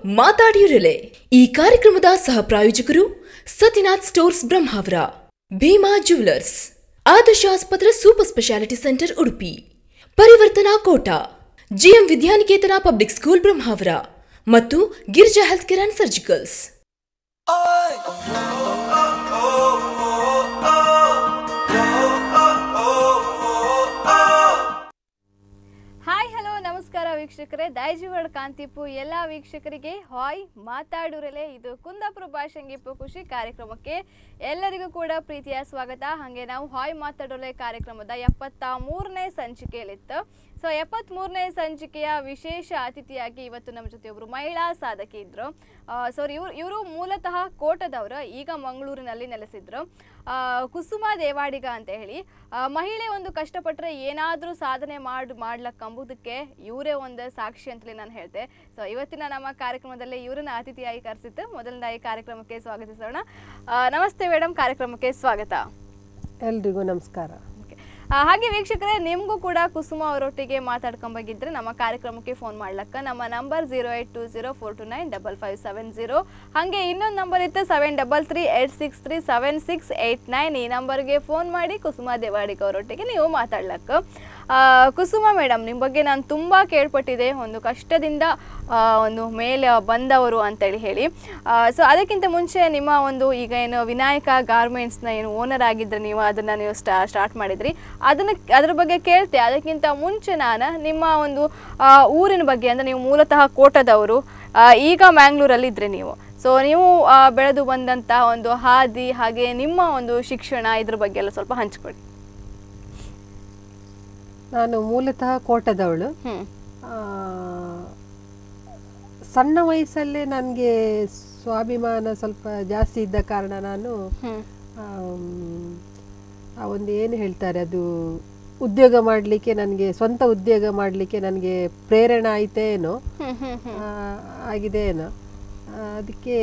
ಮಾತಾಡಿರಲೆ ಈ ಕಾರ್ಯಕ್ರಮದ ಸಹ ಪ್ರಾಯೋಜಕರು ಸತ್ಯನಾಥ್ ಸ್ಟೋರ್ಸ್ ಬ್ರಹ್ಮಾವರ ಭೀಮಾ ಜ್ಯುವೆಲರ್ಸ್ ಆದರ್ಶ ಆಸ್ಪತ್ರೆ super speciality centre Udupi Parivartana Kota GM Vidyaniketan public school Brahmavar ಮತ್ತು Girija health care and surgicals hi hello ನಮಸ್ಕಾರ ವೀಕ್ಷಕರೇ ದಯಜೀವಡ್ ಕಾಂತಿಪು ಎಲ್ಲ ವೀಕ್ಷಕರಿಗೆ ಹಾಯ್ ಮಾತಾಡೂರಲೆ ಇದು ಕುಂದಾಪುರ ಭಾಷಂಗಿಪ್ಪು ಖುಷಿ ಕಾರ್ಯಕ್ರಮಕ್ಕೆ ಎಲ್ಲರಿಗೂ ಕೂಡ ಪ್ರೀತಿಯ ಸ್ವಾಗತ ಹಾಗೆ ನಾವು ಹಾಯ್ ಮಾತಾಡೋಲೆ ಕಾರ್ಯಕ್ರಮದ ಎಪ್ಪತ್ತ ಮೂರನೇ ಸಂಚಿಕೆಯಲ್ಲಿತ್ತು ಸೊ ಎಪ್ಪತ್ತ್ ಮೂರನೇ ಸಂಚಿಕೆಯ ವಿಶೇಷ ಅತಿಥಿಯಾಗಿ ಇವತ್ತು ನಮ್ಮ ಜೊತೆ ಒಬ್ರು ಮಹಿಳಾ ಸಾಧಕಿ ಇದ್ರು ಸೊ ಇವ್ರು ಇವರು ಮೂಲತಃ ಕೋಟದವರು ಈಗ ಮಂಗಳೂರಿನಲ್ಲಿ ನೆಲೆಸಿದ್ರು ಆ, ಕುಸುಮ ದೇವಾಡಿಗ ಅಂತ ಹೇಳಿ ಆ, ಮಹಿಳೆ ಒಂದು ಕಷ್ಟಪಟ್ಟರೆ ಏನಾದರೂ ಸಾಧನೆ ಮಾಡಿ ಮಾಡ್ಲಕ್ಕಂಬುದಕ್ಕೆ ಇವರೇ ಒಂದು ಸಾಕ್ಷಿ ಅಂತಲೇ ನಾನು ಹೇಳ್ತೆ ಸೊ ಇವತ್ತಿನ ನಮ್ಮ ಕಾರ್ಯಕ್ರಮದಲ್ಲಿ ಇವರನ್ನ ಅತಿಥಿಯಾಗಿ ಕರೆಸಿತ್ತು ಮೊದಲನೇದಾಗಿ ಕಾರ್ಯಕ್ರಮಕ್ಕೆ ಸ್ವಾಗತಿಸೋಣ ಆ, ನಮಸ್ತೆ ಮೇಡಮ್ ಕಾರ್ಯಕ್ರಮಕ್ಕೆ ಸ್ವಾಗತ ಎಲ್ರಿಗೂ ನಮಸ್ಕಾರ Okay. ಆ, ಹಾಗೆ ವೀಕ್ಷಕರೇ ನಿಮಗೂ ಕೂಡ ಕುಸುಮ ಅವರೊಟ್ಟಿಗೆ ಮಾತಾಡ್ಕೊಂಬಾಗಿದ್ರೆ ನಮ್ಮ ಕಾರ್ಯಕ್ರಮಕ್ಕೆ ಫೋನ್ ಮಾಡ್ಲಕ್ಕ ನಮ್ಮ number zero eight two zero four two nine double five seven zero ಹಾಗೆ ಇನ್ನೊಂದು ನಂಬರ್ ಇತ್ತು seven double three eight six three seven six eight nine ಈ ನಂಬರ್ಗೆ ಫೋನ್ ಮಾಡಿ ಕುಸುಮ ದೇವಾಡಿಗ ಅವರೊಟ್ಟಿಗೆ ನೀವು ಮಾತಾಡ್ಲಕ್ಕ ಆ, ಕುಸುಮ ಮೇಡಮ್ ನಿಮ್ಮ ಬಗ್ಗೆ ನಾನು ತುಂಬ ಕೇಳ್ಪಟ್ಟಿದೆ ಒಂದು ಕಷ್ಟದಿಂದ ಆ, ಒಂದು ಮೇಲೆ ಬಂದವರು ಅಂತೇಳಿ ಹೇಳಿ ಸೊ ಅದಕ್ಕಿಂತ ಮುಂಚೆ ನಿಮ್ಮ ಒಂದು ಈಗ ಏನು ವಿನಾಯಕ ಗಾರ್ಮೆಂಟ್ಸ್ನ ಏನು ಓನರ್ ಆಗಿದ್ರೆ ನೀವು ಅದನ್ನು ನೀವು ಸ್ಟಾ ಸ್ಟಾರ್ಟ್ ಮಾಡಿದ್ರಿ ಅದನ್ನು ಅದ್ರ ಬಗ್ಗೆ ಕೇಳ್ತೆ ಅದಕ್ಕಿಂತ ಮುಂಚೆ ನಾನು ನಿಮ್ಮ ಒಂದು ಆ, ಊರಿನ ಬಗ್ಗೆ ಅಂದರೆ ನೀವು ಮೂಲತಃ ಕೋಟದವರು ಆ, ಈಗ ಮ್ಯಾಂಗ್ಳೂರಲ್ಲಿ ಇದ್ರಿ ನೀವು ಸೊ ನೀವು ಆ, ಬೆಳೆದು ಬಂದಂಥ ಒಂದು ಹಾದಿ ಹಾಗೆ ನಿಮ್ಮ ಒಂದು ಶಿಕ್ಷಣ ಇದ್ರ ಬಗ್ಗೆ ಎಲ್ಲ ಸ್ವಲ್ಪ ಹಂಚ್ಕೊಡಿ ನಾನು ಮೂಲತಃ ಕೋಟದವಳು ಹ್ಞೂ ಆ, ಸಣ್ಣ ವಯಸ್ಸಲ್ಲೇ ನನಗೆ ಸ್ವಾಭಿಮಾನ ಸ್ವಲ್ಪ ಜಾಸ್ತಿ ಇದ್ದ ಕಾರಣ ನಾನು ಹ್ಞೂ ಆಮ್, ಆ ಒಂದು ಏನು ಹೇಳ್ತಾರೆ ಅದು ಉದ್ಯೋಗ ಮಾಡಲಿಕ್ಕೆ ನನಗೆ ಸ್ವಂತ ಉದ್ಯೋಗ ಮಾಡಲಿಕ್ಕೆ ನನಗೆ ಪ್ರೇರಣೆ ಆಯ್ತೇನೋ ಹ್ಞೂ ಹ್ಞೂ ಹ್ಞೂ ಆ, ಆಗಿದೆ ಏನೋ ಆ, ಅದಕ್ಕೆ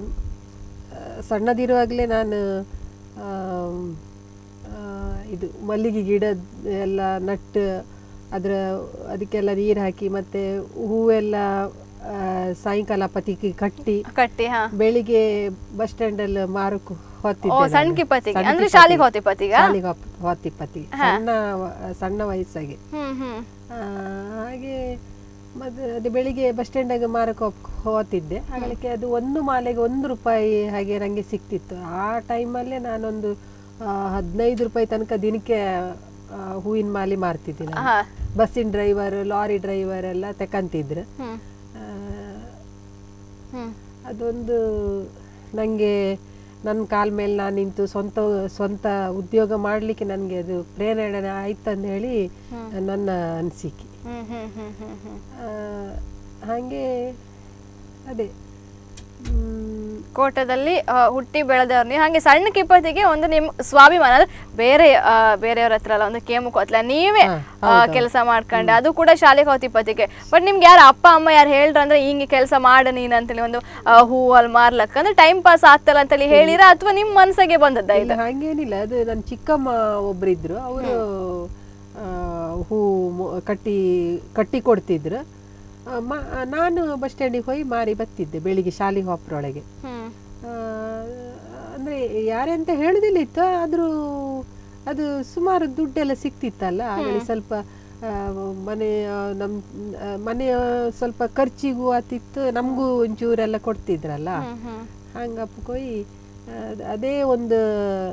ಆ, ಸಣ್ಣದಿರುವಾಗಲೇ ನಾನು ಆಮ್, ಆ, ಇದು ಮಲ್ಲಿಗೆ ಗಿಡ ಎಲ್ಲ ನಟ್ಟು ಅದರ ಅದಕ್ಕೆಲ್ಲ ನೀರು ಹಾಕಿ ಮತ್ತೆ ಹೂವೆಲ್ಲ ಆ, ಸಾಯಂಕಾಲ ಪತಿಗೆ ಕಟ್ಟಿ ಕಟ್ಟಿ ಹಾ ಬೆಳಿಗ್ಗೆ ಬಸ್ ಸ್ಟ್ಯಾಂಡಲ್ಲಿ ಮಾರಕ್ಕೆ ಓ ಹೋಗ್ತಿದ್ದೆ ಸಣ್ಣ ನಾನು. ಕಿಪ್ಪತ್ತಿಗೆ ಸಣ್ಣ ಅಂದ್ರೆ ಕಿಪ್ಪತ್ತಿಗೆ. ಶಾಲೆಗೆ ಹೋತಿಪ್ಪತ್ತಿಗ ಶಾಲೆಗೆ ಹೋಗ್- ಹೋಗ್ತಿಪ್ಪತ್ತಿಗೆ ಸಣ್ಣ ವ- ಸಣ್ಣ ವಯಸ್ಸಾಗೆ ಹ್ಮ್ ಹ್ಮ್ ಆ, ಹಾಗೆ ಮತ್ತೆ ಅದು ಬೆಳಿಗ್ಗೆ ಬಸ್ ಸ್ಟ್ಯಾಂಡಾಗ ಮಾರಕ್ಕೆ ಹೋಗ್ ಹೋಗ್ತಿದ್ದೆ ಆಗಲಿಕ್ಕೆ ಅದು ಒಂದು ಮಾಲೆಗೆ ಒಂದು ರೂಪಾಯಿ ಹಾಗೆ ನನಗೆ ಸಿಕ್ತಿತ್ತು ಆ ಟೈಮಲ್ಲೇ ನಾನೊಂದು ಆ, ಹದಿನೈದು ರೂಪಾಯಿ ತನಕ ದಿನಕ್ಕೆ ಆ, ಹೂವಿನ ಮಾಲೆ ಮಾರ್ತಿದ್ದೆ ನಾನು ಹಾ ಬಸ್ಸಿನ ಡ್ರೈವರ್ ಲಾರಿ ಡ್ರೈವರ್ ಎಲ್ಲ ತಕಂತಿದ್ರು ಹ್ಮ್ ಆ, ಹ್ಮ್ ಅದೊಂದು ನನಗೆ ನನ್ನ ಕಾಲ ಮೇಲೆ ನಾನು ನಿಂತು ಸ್ವಂತ ಸ್ವಂತ ಉದ್ಯೋಗ ಮಾಡಲಿಕ್ಕೆ ನನಗೆ ಅದು ಪ್ರೇರಣೆ ಆಯ್ತಂತ ಹೇಳಿ ನನ್ನ ಅನಿಸಿಕೆ ಹ್ಮ್ ಹ್ಮ್ ಹ್ಮ್ ಹ್ಮ್ ಹ್ಮ್ ಹಾಗೆ ಅದೇ ಮ್, ಕೋಟದಲ್ಲಿ ಆ, ಹುಟ್ಟಿ ಬೆಳೆದವ್ರು ನೀವು ಹಾಗೆ ಸಣ್ಣ ಕಿಪ್ಪತ್ತಿಗೆ ಒಂದು ನಿಮ್ ಸ್ವಾಭಿಮಾನ ಅಂದ್ರೆ ಬೇರೆ ಆ, ಬೇರೆಯವ್ರ ಹತ್ರ ಅಲ್ಲ ಒಂದು ಕೇಮು ಕೊತ್ಲ ನೀವೇ ಕೆಲಸ ಮಾಡ್ಕೊಂಡು ಅದು ಕೂಡ ಶಾಲೆಗೆ ಹೋತಿಪ್ಪತ್ತಿಗೆ ಬಟ್ ನಿಮ್ಗೆ ಯಾರು ಅಪ್ಪ ಅಮ್ಮ ಯಾರು ಹೇಳ್ರ ಅಂದ್ರೆ ಹಿಂಗೆ ಕೆಲಸ ಮಾಡು ನೀನ್ ಅಂತೇಳಿ ಒಂದು ಆ, ಹೂ ಅಲ್ಲಿ ಮಾರ್ಲಕ್ಕ ಅಂದ್ರೆ ಟೈಮ್ ಪಾಸ್ ಆಗ್ತಲ್ಲ ಅಂತೇಳಿ ಹೇಳಿರ ಅಥವಾ ನಿಮ್ ಮನ್ಸಿಗೆ ಬಂದದ್ದ ಇದು ಇಲ್ಲ ಹಾಗೇನಿಲ್ಲ ಅದು ನನ್ನ ಚಿಕ್ಕಮ್ಮ ಒಬ್ರಿದ್ರು ಅವರು ಹೂ ಮು- ಕಟ್ಟಿ ಕಟ್ಟಿ ಕೊಡ್ತಿದ್ರು ಆ, ಮ- ನಾನು ಬಸ್ ಸ್ಟ್ಯಾಂಡಿಗೆ ಹೋಗಿ ಮಾರಿ ಬರ್ತಿದ್ದೆ ಬೆಳಿಗ್ಗೆ ಶಾಲೆಗೆ ಹೋಪ್ರೊಳಗೆ ಹ್ಮ್ ಆ, ಅಂದ್ರೆ ಯಾರೇ ಅಂತ ಹೇಳುದಿಲ್ಲ ಇತ್ತು ಆದ್ರೂ ಅದು ಸುಮಾರು ದುಡ್ಡೆಲ್ಲ ಸಿಕ್ತಿತ್ತಲ್ಲ ಆಗಲಿ ಸ್ವಲ್ಪ ಆ, ಮನೆ ನಮ್ಮ ಮನೆಯ ಸ್ವಲ್ಪ ಖರ್ಚಿಗೂ ಆತಿತ್ತು ನಮಗೂ ಒಂಚೂರೆಲ್ಲ ಕೊಡ್ತಿದ್ರಲ್ಲ ಹ್ಮ್ ಹ್ಮ್ ಹಂಗಪ್ಪ ಕೊಯ್ ಅದೇ ಒಂದು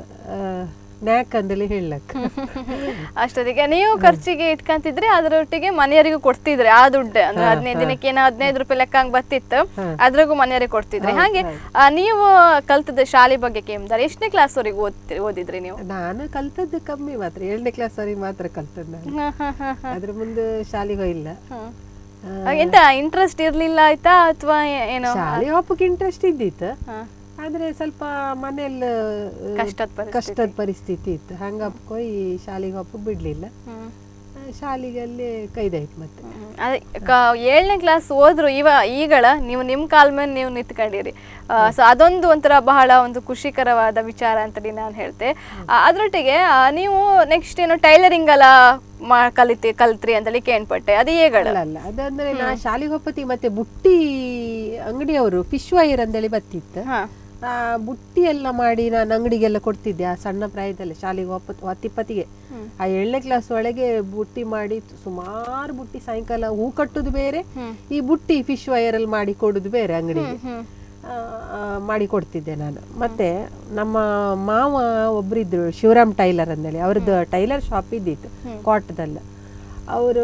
ನ್ಯಾಕ್ ಅಂದಲೇ ಹೇಳಕ್ ಅಷ್ಟೊತ್ತಿಗೆ ನೀವು ಖರ್ಚಿಗೆ ಇಟ್ಕೊಂತಿದ್ರಿ ಅದರೊಟ್ಟಿಗೆ ಮನೆಯವರಿಗೂ ಕೊಡ್ತಿದ್ರಿ ಆ ದುಡ್ಡು ಅಂದ್ರೆ ಹದಿನೈದು ದಿನಕ್ಕೆ ಏನೋ ಹದಿನೈದು ರೂಪಾಯಿ ಲೆಕ್ಕ ಹಂಗ್ ಬತ್ತಿತ್ತು ಅದ್ರಾಗೂ ಮನೆಯವರಿಗೆ ಕೊಡ್ತಿದ್ರಿ ಹಾಗೆ ಆ, ನೀವು ಕಲ್ತದ ಶಾಲೆ ಬಗ್ಗೆ ಕೇಮ್ದಾರೆ ಎಷ್ಟನೇ ಕ್ಲಾಸ್ ವರೆಗೂ ಓದ್ತಿ ಓದಿದ್ರಿ ನೀವು ನಾನು ಕಲ್ತದ್ದು ಕಮ್ಮಿ ಮಾತ್ರ ಏಳನೇ ಕ್ಲಾಸ್ ವರೆಗೆ ಮಾತ್ರ ಕಲ್ತದ್ದು ನಾನು ಅದ್ರ ಮುಂದೆ ಶಾಲೆಗೆ ಹೋಗಿಲ್ಲ ಹ್ಮ್. ಎಂತ ಇಂಟ್ರೆಸ್ಟ್ ಇರ್ಲಿಲ್ಲ ಆಯ್ತಾ ಅಥವಾ ಏನೋ ಶಾಲೆ ಹೋಗಕ್ಕೆ ಇಂಟ್ರೆಸ್ಟ್ ಇದ್ದಿತ್ತು ಹಾ. ಆದ್ರೆ ಸ್ವಲ್ಪ ಮನೆಯಲ್ಲಿ ಕಷ್ಟದ ಪರಿಸ್ಥಿತಿ. ಕಷ್ಟದ ಪರಿಸ್ಥಿತಿ ಇತ್ತು ಹಂಗಪ್ಪ ಕೊಯ್ ಶಾಲೆಗೆ ಹೋಗಕ್ಕೆ ಬಿಡ್ಲಿಲ್ಲ ಹ್ಮ್. ಶಾಲೆಗಲ್ಲೇ ಕೈದಾಯ್ತು ಮತ್ತೆ ಹ್ಮ್. ಅದೇ ಕ- ಏಳನೇ ಕ್ಲಾಸ್ ಹೋದ್ರು ಇವ ಈಗಳ ನೀವು ನಿಮ್ಮ ಕಾಲ್ ಮೇಲೆ ನೀವು ನಿಂತ್ಕೊಂಡಿರಿ ಸೊ ಅದೊಂದು ಒಂಥರ ಬಹಳ ಒಂದು ಖುಷಿಕರವಾದ ವಿಚಾರ ಅಂತೇಳಿ ನಾನು ಹೇಳ್ತೆ ಆ, ಅದ್ರೊಟ್ಟಿಗೆ ಆ, ನೀವು ನೆಕ್ಸ್ಟ್ ಏನೋ ಟೈಲರಿಂಗ್ ಎಲ್ಲ ಮಾ ಕಲಿತಿ ಕಲ್ತ್ರಿ ಅಂತೇಳಿ ಕೇಳ್ಪಟ್ಟೆ ಅದು ಹೇಗಳ ಅಲ್ಲ ಅಲ್ಲ ಅದಂದ್ರೆ ನಾ ಶಾಲೆಗೆ ಹೋಗ್ಪತಿ ಮತ್ತೆ ಬುಟ್ಟಿ ಅಂಗಡಿಯವರು ಫಿಶ್ ವೈರ್ ಅಂತೇಳಿ ಬತ್ತಿತ್ತು ಹಾ ಆ ಬುಟ್ಟಿ ಎಲ್ಲ ಮಾಡಿ ನಾನು ಅಂಗಡಿಗೆಲ್ಲ ಕೊಡ್ತಿದ್ದೆ ಆ ಸಣ್ಣ ಪ್ರಾಯದಲ್ಲಿ ಶಾಲೆಗೆ ಒಪ್ಪತ್ತು ಹತ್ತಿಪ್ಪತ್ತಿಗೆ ಆ ಏಳನೇ ಕ್ಲಾಸ್ ಒಳಗೆ ಬುಟ್ಟಿ ಮಾಡಿ ಸುಮಾರು ಬುಟ್ಟಿ ಸಾಯಂಕಾಲ ಹೂ ಕಟ್ಟುದು ಬೇರೆ ಈ ಬುಟ್ಟಿ ಫಿಶ್ ವೈರ್ ಅಲ್ಲಿ ಮಾಡಿ ಕೊಡುದು ಬೇರೆ ಅಂಗಡಿಗೆ ಆ, ಆ, ಮಾಡಿ ಕೊಡ್ತಿದ್ದೆ ನಾನು ಮತ್ತೆ ನಮ್ಮ ಮಾವ ಒಬ್ರಿದ್ರು ಶಿವರಾಮ್ ಟೈಲರ್ ಅಂದೇಳಿ ಅವ್ರದ್ದು ಟೈಲರ್ ಶಾಪ್ ಇದ್ದಿತ್ತು ಕೋಟದಲ್ಲ ಅವರು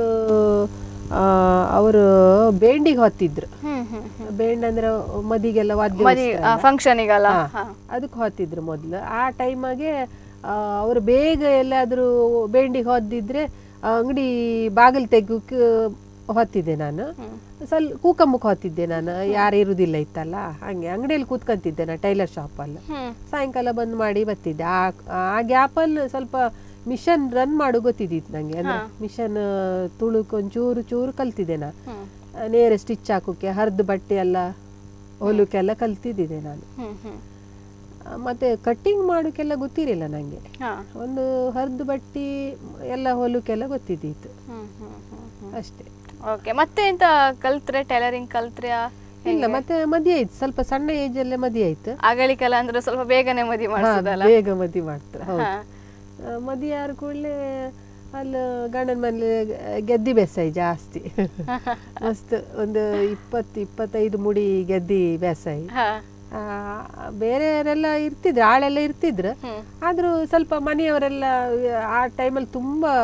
ಅವರು ಬೇಂಡಿಗೆ ಹೊತ್ತಿದ್ರು ಹ್ಮ್ ಹ್ಮ್ ಬೇಂಡ್ ಅಂದ್ರೆ ಮದಿಗೆಲ್ಲ ವಾದ್ಯ ಮದಿ ಫಂಕ್ಷನಿಗಲ್ಲ ಅದಕ್ಕೆ ಹೊತ್ತಿದ್ರು ಮೊದಲು ಆ ಟೈಮಾಗೆ ಅವರು ಬೇಗ ಎಲ್ಲಾದರೂ ಬೇಂಡಿಗೆ ಹೊದ್ದಿದ್ರೆ ಆ ಅಂಗಡಿ ಬಾಗಿಲು ತೆಗೋಕೆ ಹೊತ್ತಿದ್ದೆ ನಾನು ಸ್ವಲ್ಪ ಕೂಕಂಬಕ್ಕೆ ಹೊತ್ತಿದ್ದೆ ನಾನು ಯಾರು ಇರುದಿಲ್ಲ ಇತ್ತಲ್ಲ ಹಂಗೆ ಅಂಗಡಿಯಲ್ಲಿ ಕೂತ್ಕೊಂತಿದ್ದೆ ನಾನು ಟೈಲರ್ ಶಾಪಲ್ಲಿ ಹ್ಮ್ ಸಾಯಂಕಾಲ ಬಂದ್ ಮಾಡಿ ಬರ್ತಿದ್ದೆ ಆ ಆ ಗ್ಯಾಪಲ್ಲಿ ಸ್ವಲ್ಪ ಮಿಷನ್ ರನ್ ಮಾಡು ಗೊತ್ತಿದ್ದಿತ್ತು ನಂಗೆ ಅಂದ್ರೆ ಮಿಷನ್ ತುಳುಕ್ ಒಂಚೂರು ಚೂರು ಕಲ್ತಿದ್ದೆ ನಾ ಹ್ಮ್ ಆ, ನೇರ ಸ್ಟಿಚ್ ಹಾಕೋಕೆ ಹರಿದು ಬಟ್ಟೆ ಎಲ್ಲ ಹೊಲಕ್ಕೆಲ್ಲ ಕಲ್ತಿದ್ದಿದ್ದೆ ನಾನು ಹ್ಮ್ ಹ್ಮ್ ಆ, ಮತ್ತೆ ಕಟ್ಟಿಂಗ್ ಮಾಡೋಕ್ಕೆಲ್ಲ ಗೊತ್ತಿರಲಿಲ್ಲ ನನಗೆ ಹಾ ಒಂದು ಹರಿದು ಬಟ್ಟಿ ಎಲ್ಲ ಹೊಲಕ್ಕೆಲ್ಲ ಗೊತ್ತಿದ್ದಿತ್ತು ಹ್ಮ್ ಹ್ಮ್ ಹ್ಮ್ ಹ್ಮ್ ಅಷ್ಟೇ ಓಕೆ ಮತ್ತೆ ಎಂತ ಕಲ್ತ್ರೆ ಟೈಲರಿಂಗ್ ಕಲ್ತ್ರ್ಯಾ ಇಲ್ಲ ಮತ್ತೆ ಮದುವೆ ಆಯ್ತು ಸ್ವಲ್ಪ ಸಣ್ಣ ಏಜ್ ಅಲ್ಲೇ ಮದುವೆ ಆಯ್ತು ಆಗಳಿಗೆಲ್ಲ ಅಂದ್ರೆ ಸ್ವಲ್ಪ ಬೇಗನೆ ಮದಿ ಹಾ, ಮಾಡಿಸೋದಲ್ಲ ಬೇಗ ಮದುವೆ ಮಾಡ್ತಾರೆ ಹೌದು ಹಾ ಆ, ಮದುವೆ ಆದ ಕೂಡಲೇ ಅಲ್ಲಿ ಗಂಡನ ಮನೇಲಿ ಗೆದ್ದಿ ಬೇಸಾಯ ಜಾಸ್ತಿ ಮಸ್ತ್ ಒಂದು ಇಪ್ಪತ್ತು ಇಪ್ಪತ್ತೈದು ಮುಡಿ ಗೆದ್ದಿ ಬೇಸಾಯ ಹಾ ಆ, ಬೇರೆಯವರೆಲ್ಲ ಇರ್ತಿದ್ರು ಆಳೆಲ್ಲ ಇರ್ತಿದ್ರು ಹ್ಮ್. ಆದ್ರೂ ಸ್ವಲ್ಪ ಮನೆಯವರೆಲ್ಲ ಆ ಟೈಮಲ್ಲಿ ತುಂಬಾ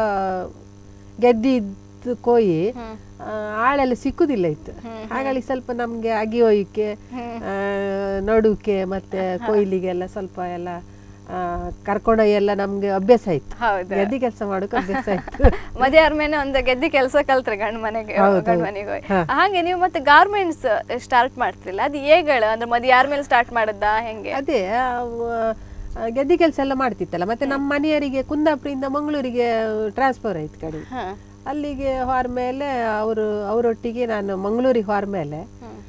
ಗೆದ್ದಿದ್ದು ಕೊಯ್ಯಿ ಹ್ಮ್. ಆ, ಆಳೆಲ್ಲ ಸಿಕ್ಕುದಿಲ್ಲ ಇತ್ತು ಹಾಗಾಗಿ ಸ್ವಲ್ಪ ನಮ್ಗೆ ಅಗಿಯೋಯ್ಕೆ ಆ, ನಡುಕೆ ಮತ್ತೆ ಕೊಯ್ಲಿಗೆಲ್ಲ ಸ್ವಲ್ಪ ಎಲ್ಲ ಆ, ಕರ್ಕೊಂಡೋಗಿ ಎಲ್ಲ ನಮ್ಗೆ ಅಭ್ಯಾಸ ಆಯ್ತು ಹೌದು ಗೆದ್ದಿ ಕೆಲಸ ಮಾಡೋಕೆ ಅಭ್ಯಾಸ ಆಯ್ತು ಮದುವೆ ಆದ್ಮೇಲೆ ಒಂದು ಗೆದ್ದಿ ಕೆಲಸ ಕಲ್ತ್ರೆ ಗಂಡ ಮನೆಗೆ ಹೌದು, ಗಂಡ ಹೌದು. ಮನೆಗೆ ಹೋಗಿ ಹಾ. ಹಾಗೆ ನೀವು ಮತ್ತೆ ಗಾರ್ಮೆಂಟ್ಸ್ ಸ್ಟಾರ್ಟ್ ಮಾಡ್ತಿರಲ್ಲ ಅದು ಹೇಗಳ ಅಂದ್ರೆ ಮದುವೆ ಆದ್ಮೇಲೆ ಸ್ಟಾರ್ಟ್ ಮಾಡದ್ದಾ ಹೆಂಗೆ ಅದೇ ಅವ್, ಆ, ಗೆದ್ದಿ ಕೆಲಸ ಎಲ್ಲ ಮಾಡ್ತಿತ್ತಲ್ಲ ಮತ್ತೆ ನಮ್ಮ ಮನೆಯವರಿಗೆ ಕುಂದಾಪುರದಿಂದ ಮಂಗಳೂರಿಗೆ ಟ್ರಾನ್ಸ್ಫರ್ ಆಯ್ತು ಕಡೆ ಹಾ ಅಲ್ಲಿಗೆ ಹೋದ ಮೇಲೆ ಅವರು ಅವರೊಟ್ಟಿಗೆ ನಾನು ಮಂಗಳೂರಿಗೆ ಹೋದ ಮೇಲೆ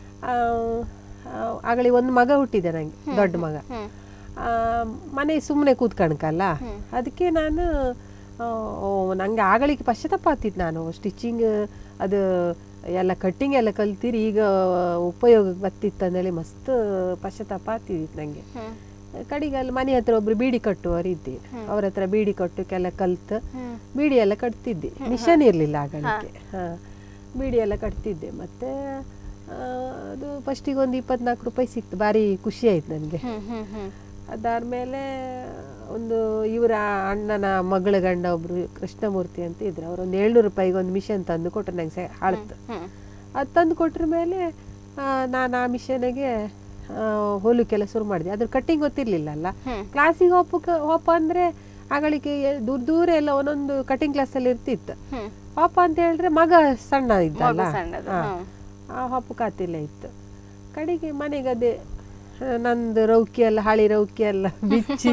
ಆಗಲಿ ಒಂದು ಮಗ ಹುಟ್ಟಿದೆ ನನಗೆ ದೊಡ್ಡ ಮಗ ಹ್ಮ್ ಆ, ಮನೆ ಸುಮ್ಮನೆ ಕೂತ್ಕಣಕಲ್ಲ ಅದಕ್ಕೆ ನಾನು ಆ, ಓ ನಂಗೆ ಆಗಳಿಗೆ ಪಶ್ಚಾತ್ತಾಪ ಆಗ್ತಿತ್ತು ನಾನು ಸ್ಟಿಚಿಂಗ್ ಅದು ಎಲ್ಲ ಕಟ್ಟಿಂಗ್ ಎಲ್ಲ ಕಲ್ತಿರಿ ಈಗ ಉಪಯೋಗಕ್ಕೆ ಬರ್ತಿತ್ತು ಅಂದೇಳಿ ಮಸ್ತ್ ಪಶ್ಚಾತ್ತಾಪ ಆಗ್ತಿದ್ದಿತ್ತು ನನಗೆ ಹ್ಮ್ ಕಡೆಗೆ ಅಲ್ಲಿ ಮನೆ ಹತ್ರ ಒಬ್ರು ಬೀಡಿ ಕಟ್ಟುವವರು ಇದ್ದೆ ಅವ್ರ ಹತ್ರ ಬೀಡಿ ಕಟ್ಟಕ್ಕೆಲ್ಲ ಕಲ್ತು ಹ್ಮ್. ಬೀಡಿ ಎಲ್ಲ ಕಟ್ತಿದ್ದೆ ಮಿಷನ್ ಇರಲಿಲ್ಲ ಆಗಲಿಕ್ಕೆ ಹಾಂ ಬೀಡಿ ಎಲ್ಲ ಕಟ್ತಿದ್ದೆ ಮತ್ತೆ ಆ, ಅದು ಫಸ್ಟಿಗೆ ಒಂದು ಇಪ್ಪತ್ನಾಲ್ಕು ರೂಪಾಯಿ ಸಿಕ್ತು ಭಾರಿ ಖುಷಿ ಆಯ್ತು ನನಗೆ ಹ್ಮ್ ಹ್ಮ್ ಹ್ಮ್ ಅದಾದ್ಮೇಲೆ ಒಂದು ಇವರ ಅಣ್ಣನ ಮಗಳ ಗಂಡ ಒಬ್ರು ಕೃಷ್ಣಮೂರ್ತಿ ಅಂತ ಇದ್ರು ಅವ್ರು ಒಂದು ಏಳ್ನೂರು ರೂಪಾಯಿಗೆ ಒಂದು ಮಿಷನ್ ತಂದು ಕೊಟ್ಟರು ನಂಗೆ ಸಹ ಹಾಳ್ತು ಹ್ಮ್ ಅದು ತಂದು ಕೊಟ್ರ ಮೇಲೆ ನಾನು ಆ ಮಿಷನ್ಗೆ ಹೊಲಕ್ಕೆಲ್ಲ ಶುರು ಮಾಡಿದೆ ಅದ್ರ ಕಟ್ಟಿಂಗ್ ಗೊತ್ತಿರ್ಲಿಲ್ಲ ಅಲ್ಲ ಹ್ಮ್. ಕ್ಲಾಸಿಗೆ ಹೋಪಕ ಹೋಪ ಅಂದರೆ ಆಗಳಿಗೆ ದೂರ ದೂರ ಎಲ್ಲ ಒಂದೊಂದು ಕಟಿಂಗ್ ಕ್ಲಾಸಲ್ಲಿ ಇರ್ತಿತ್ತು ಹ್ಮ್ ಪಾಪ ಅಂತ ಹೇಳಿದ್ರೆ ಮಗ ಸಣ್ಣ ಇದ್ದಲ್ಲ ಮಗು ಸಣ್ಣದು, ಹಾ. ಹ್ಮ್. ಆ ಹಪ್ಪು ಕಾತಿಲ್ಲ ಇತ್ತು ಕಡೆಗೆ ಮನೆಗೆ ಅದೇ ಆ, ನಂದು ರೌಕಿ ಎಲ್ಲ ಹಳಿ ರೌಕಿ ಎಲ್ಲ ಬಿಚ್ಚಿ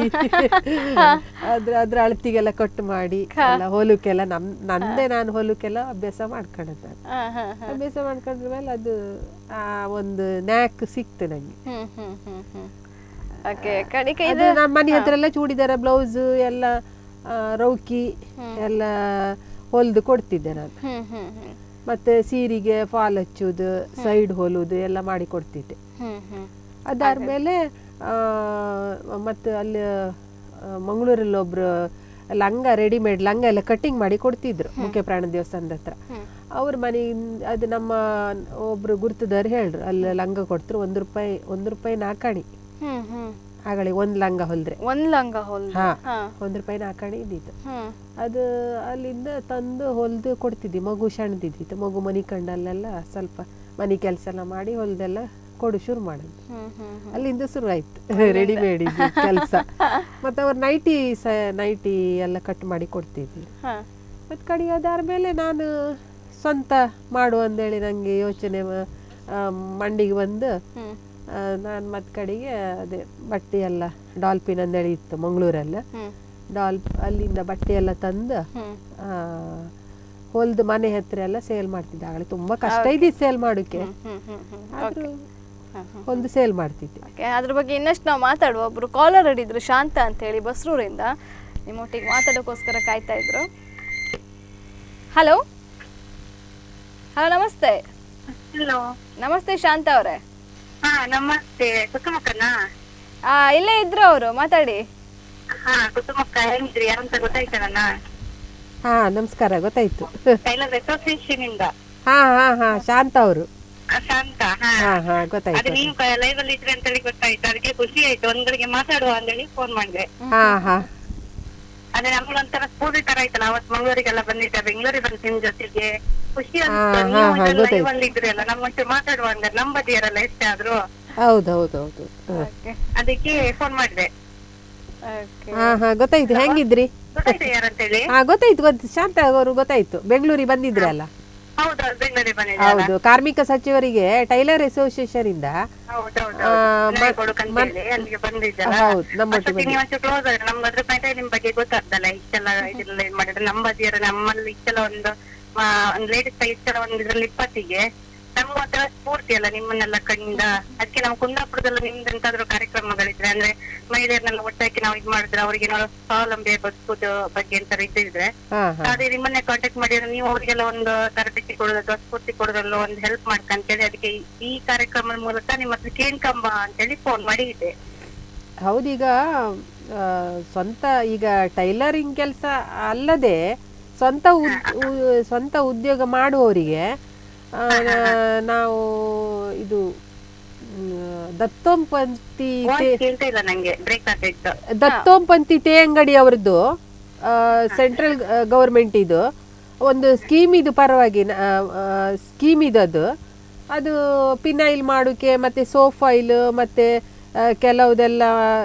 ಅದ್ರ ಅದ್ರ ಅಳತಿಗೆಲ್ಲ ಕಟ್ಟು ಮಾಡಿ ಎಲ್ಲ ಹೊಲಕ್ಕೆಲ್ಲ ನಮ್ ನಂದೇ ನಾನು ಹೊಲಕ್ಕೆಲ್ಲ ಅಭ್ಯಾಸ ಮಾಡ್ಕೊಂಡದ್ದು ನಾನು ಹಾ ಹಾ ಹಾ ಅಭ್ಯಾಸ ಮಾಡ್ಕೊಂಡ್ರ ಮೇಲೆ ಅದು ಆ ಒಂದು ನ್ಯಾಕ್ ಸಿಕ್ತು ನಂಗೆ ಹ್ಮ್ ಹ್ಮ್ ಹ್ಮ್ ಹ್ಮ್ ಓಕೆ ಕಡಿಕೆ ಅದು ಇದು ನಮ್ಮ ಮನೆ ಹತ್ರ ಎಲ್ಲ ಚೂಡಿದಾರ ಬ್ಲೌಸ್ ಎಲ್ಲ ಆ, ರೌಕಿ ಎಲ್ಲ ಹೊಲ್ದು ಕೊಡ್ತಿದ್ದೆ ನಾನು ಹ್ಮ್ ಹ್ಮ್ ಹ್ಮ್ ಮತ್ತೆ ಸೀರೆಗೆ ಫಾಲ್ ಹಚ್ಚುದು ಸೈಡ್ ಹೊಲುದು ಎಲ್ಲ ಮಾಡಿ ಕೊಡ್ತಿದ್ದೆ ಹ್ಮ್ ಹ್ಮ್ ಅದಾದ್ಮೇಲೆ ಆ, ಮತ್ತೆ ಅಲ್ಲಿ ಆ, ಮಂಗಳೂರಲ್ಲಿ ಒಬ್ರು ಲಂಗ ರೆಡಿಮೇಡ್ ಲಂಗ ಎಲ್ಲ ಕಟ್ಟಿಂಗ್ ಮಾಡಿ ಕೊಡ್ತಿದ್ರು ಮುಖ್ಯ ಪ್ರಾಣ ದೇವಸ್ಥಾನದ ಹತ್ರ ಅವ್ರ ಮನೆಯಿಂದ ಅದು ನಮ್ಮ ಒಬ್ರು ಗುರ್ತದವ್ರು ಹೇಳ್ರು ಅಲ್ಲಿ ಲಂಗ ಕೊಡ್ತರು ಒಂದು ರೂಪಾಯಿ ಒಂದು ರೂಪಾಯಿ ನಾಲ್ಕಾಣಿ ಹ್ಮ್ ಹ್ಮ್ ಆಗಲಿ ಒಂದು ಲಂಗ ಹೊಲ್ದ್ರೆ ಒಂದ್ ಲಂಗ ಹೊಲ್ದು ಹಾ ಹಾ ಒಂದು ರೂಪಾಯಿ ನಾಲ್ಕಾಣಿ ಇದ್ದಿತ್ತು ಹ್ಮ್ ಅದು ಅಲ್ಲಿಂದ ತಂದು ಹೊಲ್ದು ಕೊಡ್ತಿದ್ದಿ ಮಗು ಸಣ್ಣದಿದ್ದಿತ್ತು ಮಗು ಮನಿ ಕಂಡಲ್ಲೆಲ್ಲ ಸ್ವಲ್ಪ ಮನೆ ಕೆಲಸ ಎಲ್ಲ ಮಾಡಿ ಹೊಲ್ದೆಲ್ಲ ಕೊಡು ಶುರು ಮಾಡೋದು ಹ್ಮ್ ಹ್ಮ್ ಹ್ಮ್ ಅಲ್ಲಿಂದ ಶುರು ಆಯ್ತು ರೆಡಿಮೇಡ್ ಕೆಲಸ ಮತ್ತೆ ಅವ್ರು ನೈಟಿ ಸ ನೈಟಿ ಎಲ್ಲ ಕಟ್ ಮಾಡಿ ಕೊಡ್ತಿದ್ವಿ ಹಾ ಮತ್ತು ಕಡೆ ಅದಾದ್ಮೇಲೆ ನಾನು ಸ್ವಂತ ಮಾಡು ಅಂದೇಳಿ ನನಗೆ ಯೋಚನೆ ಮ- ಆ, ಮಂಡಿಗೆ ಬಂದು ಹ್ಮ್ ನಾನು ಮತ್ತೆ ಕಡೆಗೆ ಅದೇ ಬಟ್ಟೆ ಎಲ್ಲ ಡಾಲ್ಫಿನ್ ಅಂದೇಳಿ ಇತ್ತು ಮಂಗಳೂರಲ್ಲ ಹ್ಮ್ ಡಾಲ್ ಅಲ್ಲಿಂದ ಬಟ್ಟೆ ಎಲ್ಲ ತಂದು ಹ್ಮ್ ಆ, ಹೊಲ್ದು ಮನೆ ಹತ್ರ ಎಲ್ಲ ಸೇಲ್ ಮಾಡ್ತಿದ್ದೆ ಆಗಲೇ ತುಂಬಾ ಕಷ್ಟ ಇದ್ದಿದ್ದು ಸೇಲ್ ಮಾಡೋಕೆ ಹ್ಮ್ ಹ್ಮ್ ಹ್ಮ್ ಆದ್ರೂ ಒಂದು ಸೇಲ್ ಮಾಡ್ತಿದ್ದೆ ಓಕೆ ಅದ್ರ ಬಗ್ಗೆ ಇನ್ನಷ್ಟು ನಾವು ಮಾತಾಡುವ ಒಬ್ರು ಕಾಲರ್ ಹಿಡಿದ್ರು ಶಾಂತ ಅಂತ ಹೇಳಿ ಬಸ್ರೂರಿಂದ ನಿಮ್ಮೊಟ್ಟಿಗೆ ಮಾತಾಡೋಕ್ಕೋಸ್ಕರ ಕಾಯ್ತಾ ಇದ್ರು ಹಲೋ ಹಲೋ ನಮಸ್ತೆ ಹಲೋ ನಮಸ್ತೆ ಶಾಂತ ಅವರೇ ಹಾ ನಮಸ್ತೆ ಕುಸುಮಕ್ಕನ ಆ ಇಲ್ಲೇ ಇದ್ರು ಅವರು ಮಾತಾಡಿ ಹಾ ಕುಸುಮಕ್ಕ ಹೆಂಗಿದ್ರಿ ಯಾರಂತ ಗೊತ್ತಾಯ್ತಾ ನನ್ನ ಹಾ ನಮಸ್ಕಾರ ಗೊತ್ತಾಯ್ತು ಟೈಲರ್ ಅಸೋಸಿಯೇಷನ್ ಇಂದ ಹಾ ಹಾ ಹಾ ಶಾಂತ ಅವರು ಆ, ಶಾಂತ ಹಾ ಹಾ ಹಾ ಅದು ಗೊತ್ತಾಯ್ತು ನೀವು ಲೈವ್ ಅಲ್ಲಿ ಇದ್ರಿ ಅಂತ ಹೇಳಿ ಗೊತ್ತಾಯ್ತು ಅದಕ್ಕೆ ಖುಷಿ ಆಯ್ತು ಒಂದ್ಗಳಿಗೆ ಮಾತಾಡುವ ಅಂತೇಳಿ ಫೋನ್ ಮಾಡಿದೆ ಹಾ ಹಾ ಅದೇ ನಮ್ಗೊಂಥರ ಸ್ಫೂರ್ತಿ ತರ ಆಯ್ತಲ್ಲ ಅವತ್ ಮಂಗಳೂರಿಗೆಲ್ಲ ಬಂದಿದ್ದೆ ಬೆಂಗಳೂರಿಗೆ ಬಂದ್ ನಿಮ್ ಜೊತೆಗೆ ಖುಷಿ ಹಾ, ಅನ್ಸ್ತು ಹಾ, ಹಾ, ನೀವು ಲೈವ್ ಗೊತ್ತಾಯ್ತು. ಅಲ್ಲಿ ಇದ್ರಿ ಅಲ್ಲ ನಮ್ಮ ಒಂಚೂರು ಮಾತಾಡುವ ಅಂದ್ರೆ ನಂಬದಿಯರಲ್ಲ ಎಷ್ಟಾದ್ರೂ ಹೌದು ಹೌದು ಹೌದು ಹಾ. ಓಕೆ ಅದಕ್ಕೆ ಫೋನ್ ಮಾಡಿದೆ ಓಕೆ ಹಾ ಹಾ ಗೊತ್ತಾಯ್ತು ಹೆಂಗಿದ್ರಿ ಗೊತ್ತಾಯ್ತು ಯಾರಂತೇಳಿ ಹಾ ಗೊತ್ತಾಯ್ತು ಗೊತ್ತು ಶಾಂತ ಅವರು ಗೊತ್ತಾಯ್ತು ಬೆಂಗಳೂರಿಗೆ ಬಂದಿದ್ರಿ ಅಲ್ಲ ಹೌದು ಬೆಂಗಳೂರಿಗೆ ಬಂದಿದ್ದೆ ಹೌದು ಕಾರ್ಮಿಕ ಸಚಿವರಿಗೆ ಟೈಲರ್ ಅಸೋಸಿಯೇಷನ್ ಇಂದ ಹೌದೌದು ಆ, ಮ- ಕೊಡುಕಂತೇಳಿ ಅಲ್ಲಿಗೆ ಬಂದಿದ್ದಲ್ಲ ಹೌದು ನಮ್ಮೊಟ್ಟಿಗೆ ಅಷ್ಟೊತ್ತಿಗೆ ನೀವು ಒಂಚೂರು ಕ್ಲೋಸ್ ಆದ್ರೆ ನಮ್ಗೆ ಅದ್ರ ಮೇಲೆ ನಿಮ್ ಬಗ್ಗೆ ಗೊತ್ತಾಗ್ತಲ್ಲ ಇಷ್ಟೆಲ್ಲ ಇದೆಲ್ಲ ಏನ್ ಮಾಡಿದ್ರೆ ನಮ್ಮ ಬದಿಯರ ನಮ್ಮಲ್ಲಿ ಇಷ್ಟೆಲ್ಲ ಒಂದು ಆ, ಒಂದು ಲೇಡೀಸ್ ಇಷ್ಟೆಲ್ಲ ಒಂದು ಇದ್ರಲ್ಲಿ ಇಪ್ಪತ್ತಿಗೆ ನಮ್ಗೆ ಒಂಥರ ಸ್ಫೂರ್ತಿ ಅಲ್ಲ ನಿಮ್ಮನ್ನೆಲ್ಲ ಕಂಡ ಅದಕ್ಕೆ ನಾವು ಕುಂದಾಪುರದಲ್ಲಿ ನಿಮ್ದು ಎಂತಾದ್ರೂ ಕಾರ್ಯಕ್ರಮಗಳಿದ್ರೆ ಅಂದ್ರೆ ಮಹಿಳೆಯರನ್ನೆಲ್ಲ ಒಟ್ಟಾಗಿ ನಾವು ಇದ್ ಮಾಡಿದ್ರೆ ಅವ್ರಿಗೆ ಏನಾದ್ರು ಸ್ವಾವಲಂಬಿ ಬದುಕುದು ಬಗ್ಗೆ ಎಂತಾರು ಇದ್ದಿದ್ರೆ ಹಾ ಹಾ ಅದೇ ನಿಮ್ಮನ್ನೇ ಕಾಂಟ್ಯಾಕ್ಟ್ ಮಾಡಿದ್ರೆ ನೀವು ಅವರಿಗೆಲ್ಲ ಒಂದು ತರಬೇತಿ ಕೊಡೋದು ಅಥವಾ ಸ್ಫೂರ್ತಿ ಕೊಡೋದಲ್ಲ ಒಂದು ಹೆಲ್ಪ್ ಮಾಡ್ಕಂತೇಳಿ ಅದಕ್ಕೆ ಈ- ಈ ಕಾರ್ಯಕ್ರಮದ ಮೂಲಕ ನಿಮ್ಮ ಹತ್ರ ಕೇಳ್ಕಂಬ ಅಂತೇಳಿ ಫೋನ್ ಮಾಡಿದ್ದೆ ಹೌದೀಗ ಆ, ಸ್ವಂತ ಈಗ ಟೈಲರಿಂಗ್ ಕೆಲಸ ಅಲ್ಲದೆ ಸ್ವಂತ ಉದ್- ಉ- ಸ್ವಂತ ಉದ್ಯೋಗ ಮಾಡುವವರಿಗೆ ಆ, ನಾವು ಇದು ಮ್, ದತ್ತೋಂಪಂತಿ ವಾಯ್ಸ್ ಕೇಳ್ತಾ ಇಲ್ಲ ನಂಗೆ ಬ್ರೇಕ್ ಆಗ್ತಿತ್ತು ದತ್ತೋಂಪಂತಿ ತೇ ಅಂಗಡಿ ಅವರದ್ದು ಸೆಂಟ್ರಲ್ ಗೌರ್ಮೆಂಟ್ ಇದು ಒಂದು ಸ್ಕೀಮ್ ಇದು ಪರವಾಗಿ ಸ್ಕೀಮ್ ಇದು ಅದು ಅದು ಪಿನೈಲ್ ಮಾಡೋಕೆ ಮತ್ತು ಸೋಪ್ ಆಯಿಲ್ ಮತ್ತು ಕೆಲವುದೆಲ್ಲ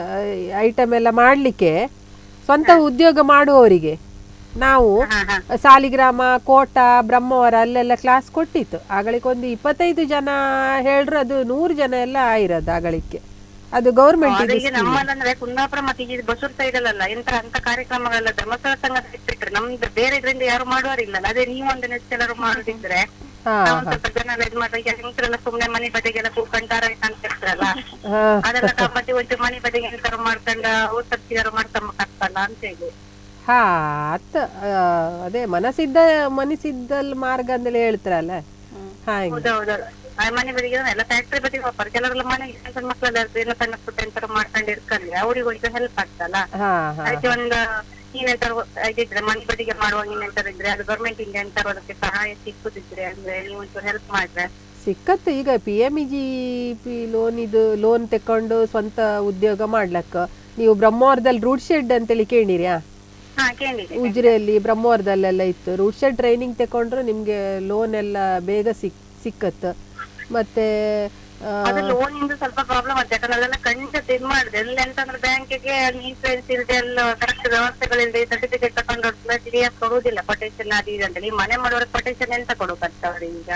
ಐಟಮ್ ಎಲ್ಲ ಮಾಡಲಿಕ್ಕೆ ಸ್ವಂತ ಉದ್ಯೋಗ ಮಾಡುವವರಿಗೆ ನಾವು ಸಾಲಿಗ್ರಾಮ ಕೋಟ ಬ್ರಹ್ಮವರ ಅಲ್ಲೆಲ್ಲ ಕ್ಲಾಸ್ ಕೊಟ್ಟಿತ್ತು ಆಗಳಿಕೆ ಒಂದು ಇಪ್ಪತ್ತೈದು ಜನ ಹೇಳ್ರು ಅದು ನೂರು ಜನ ಎಲ್ಲ ಆಯಿರೋದು ಆಗಳಿಕೆ ಅದು ಗೌರ್ಮೆಂಟ್ ಇದು ಅದಕ್ಕೆ ನಮ್ಮಲ್ಲಂದ್ರೆ ಕುಂದಾಪುರ ಮತ್ತೆ ಈ ಬಸೂರ್ ಸೈಡ್ ಅಲ್ಲ ಎಂತ ಅಂತ ಕಾರ್ಯಕ್ರಮಗಳೆಲ್ಲ ಧರ್ಮಸ್ಥಳ ಸಂಘ ಇಟ್ಬಿಟ್ರೆ ನಮ್ದು ಬೇರೆ ಇದ್ರಿಂದ ಯಾರು ಮಾಡುವಾರಿಲ್ಲ ಅದೇ ನೀವು ಒಂದು ನೆಚ್ಚೆಲ್ಲರೂ ಮಾಡುದಿದ್ರೆ ಹಾ ನಾವು ಸ್ವಲ್ಪ ಜನ ಎಲ್ಲ ಇದ್ ಮಾಡಿದ್ರೆ ಈಗ ಹೆಂಗಸರೆಲ್ಲ ಸುಮ್ನೆ ಮನೆ ಬದಿಗೆಲ್ಲ ಕೂತ್ಕೊಂಡಾರ ಅಂತ ಇರ್ತಾರಲ್ಲ ಹಾ ಅದೆಲ್ಲ ಮತ್ತೆ ಒಂದು ಮನೆ ಬದಿಗೆ ಎಂತಾರು ಮಾಡ್ಕೊಂಡ ಊರ್ ಸಬ್ಸಿಡಾರು ಮಾಡ್ಕೊಂಬಕ್ಕಾಗ್ತಲ್ಲ ಅಂತ ಹೇಳಿ ಹಾ ಅತ್ತ ಆ, ಅದೇ ಮನಸ್ಸಿದ್ದ ಮನಸ್ಸಿದ್ದಲ್ಲಿ ಮಾರ್ಗ ಅಂದೇಳಿ ಹೇಳ್ತಾರಲ್ಲ ಹಾಗೆ ಹೌದೌದು ಆ ಮನೆ ಬದಿಗೆ ಎಲ್ಲ ಫ್ಯಾಕ್ಟ್ರಿ ಬದಿಗೆ ಹೋಗ್ತಾರೆ ಕೆಲವರೆಲ್ಲ ಮನೆಗೆ ಸಣ್ಣ ಮಕ್ಕಳೆಲ್ಲ ಏನೋ ಸಣ್ಣ ಪುಟ್ಟ ಎಂತಾರು ಮಾಡ್ಕೊಂಡು ಇರ್ಕೊಂಡ್ರೆ ಅವ್ರಿಗೆ ಒಂದು ಹೆಲ್ಪ್ ಆಗ್ತಲ್ಲ ಹಾ ಹಾ ಅದಕ್ಕೆ ಒಂದು ನೀವೆಂತಾರು ಇದಿದ್ರೆ ಮನೆ ಬದಿಗೆ ಮಾಡುವಾಗ ನೀವೆಂತಾರು ಇದ್ರೆ ಅದು ಗವರ್ಮೆಂಟ್ ಇಂದ ಎಂತಾರು ಅದಕ್ಕೆ ಸಹಾಯ ಸಿಕ್ಕುದಿದ್ರೆ ಅಂದ್ರೆ ನೀವು ಒಂಚೂರು ಹೆಲ್ಪ್ ಮಾಡ್ರೆ ಸಿಕ್ಕತ್ತು ಈಗ P M E G P loan ಇದು ಲೋನ್ ತೆಕೊಂಡು ಸ್ವಂತ ಉದ್ಯೋಗ ಮಾಡ್ಲಕ್ಕ ನೀವು ಬ್ರಹ್ಮವರದಲ್ಲಿ ರೂಟ್ ಶೆಡ್ ಅಂತೇಳಿ ಕೇಳಿರ್ಯಾ ಹಾ ಕೇಳಿದೆ ಉಜಿರೆಯಲ್ಲಿ ಬ್ರಹ್ಮವರದಲ್ಲೆಲ್ಲ ಇತ್ತು ರೂಟ್ ಶೆಡ್ ಟ್ರೈನಿಂಗ್ ತಕೊಂಡ್ರೆ ನಿಮ್ಗೆ ಲೋನ್ ಎಲ್ಲ ಬೇಗ ಸಿಕ್ ಸಿಕ್ಕತ್ತು ಮತ್ತೆ ಆ, ಅದು ಲೋನ್ ಇಂದ ಸ್ವಲ್ಪ ಪ್ರಾಬ್ಲಮ್ ಆಗುತ್ತೆ ಯಾಕಂದ್ರೆ ಅದೆಲ್ಲ ಖಂಡಿತ ಇದ್ ಮಾಡಿದೆ ಎಲ್ಲ ಎಂತಂದ್ರೆ ಬ್ಯಾಂಕಿಗೆ ಇನ್ಸೂರೆನ್ಸ್ ಇಲ್ಲದೆ ಎಲ್ಲ ಕರೆಕ್ಟ್ ವ್ಯವಸ್ಥೆಗಳಿಲ್ಲದೆ ಸರ್ಟಿಫಿಕೇಟ್ ತಗೊಂಡು ಕ್ಲಿಯರ್ ಕೊಡುವುದಿಲ್ಲ ಕೊಟೇಶನ್ ಅದು ಇದು ಅಂತ ಈ ಮನೆ ಮಾಡೋರಿಗೆ ಕೊಟೇಶನ್ ಎಂತ ಕೊಡಬೇಕಂತ ಅವ್ರಿಗೆ ಈಗ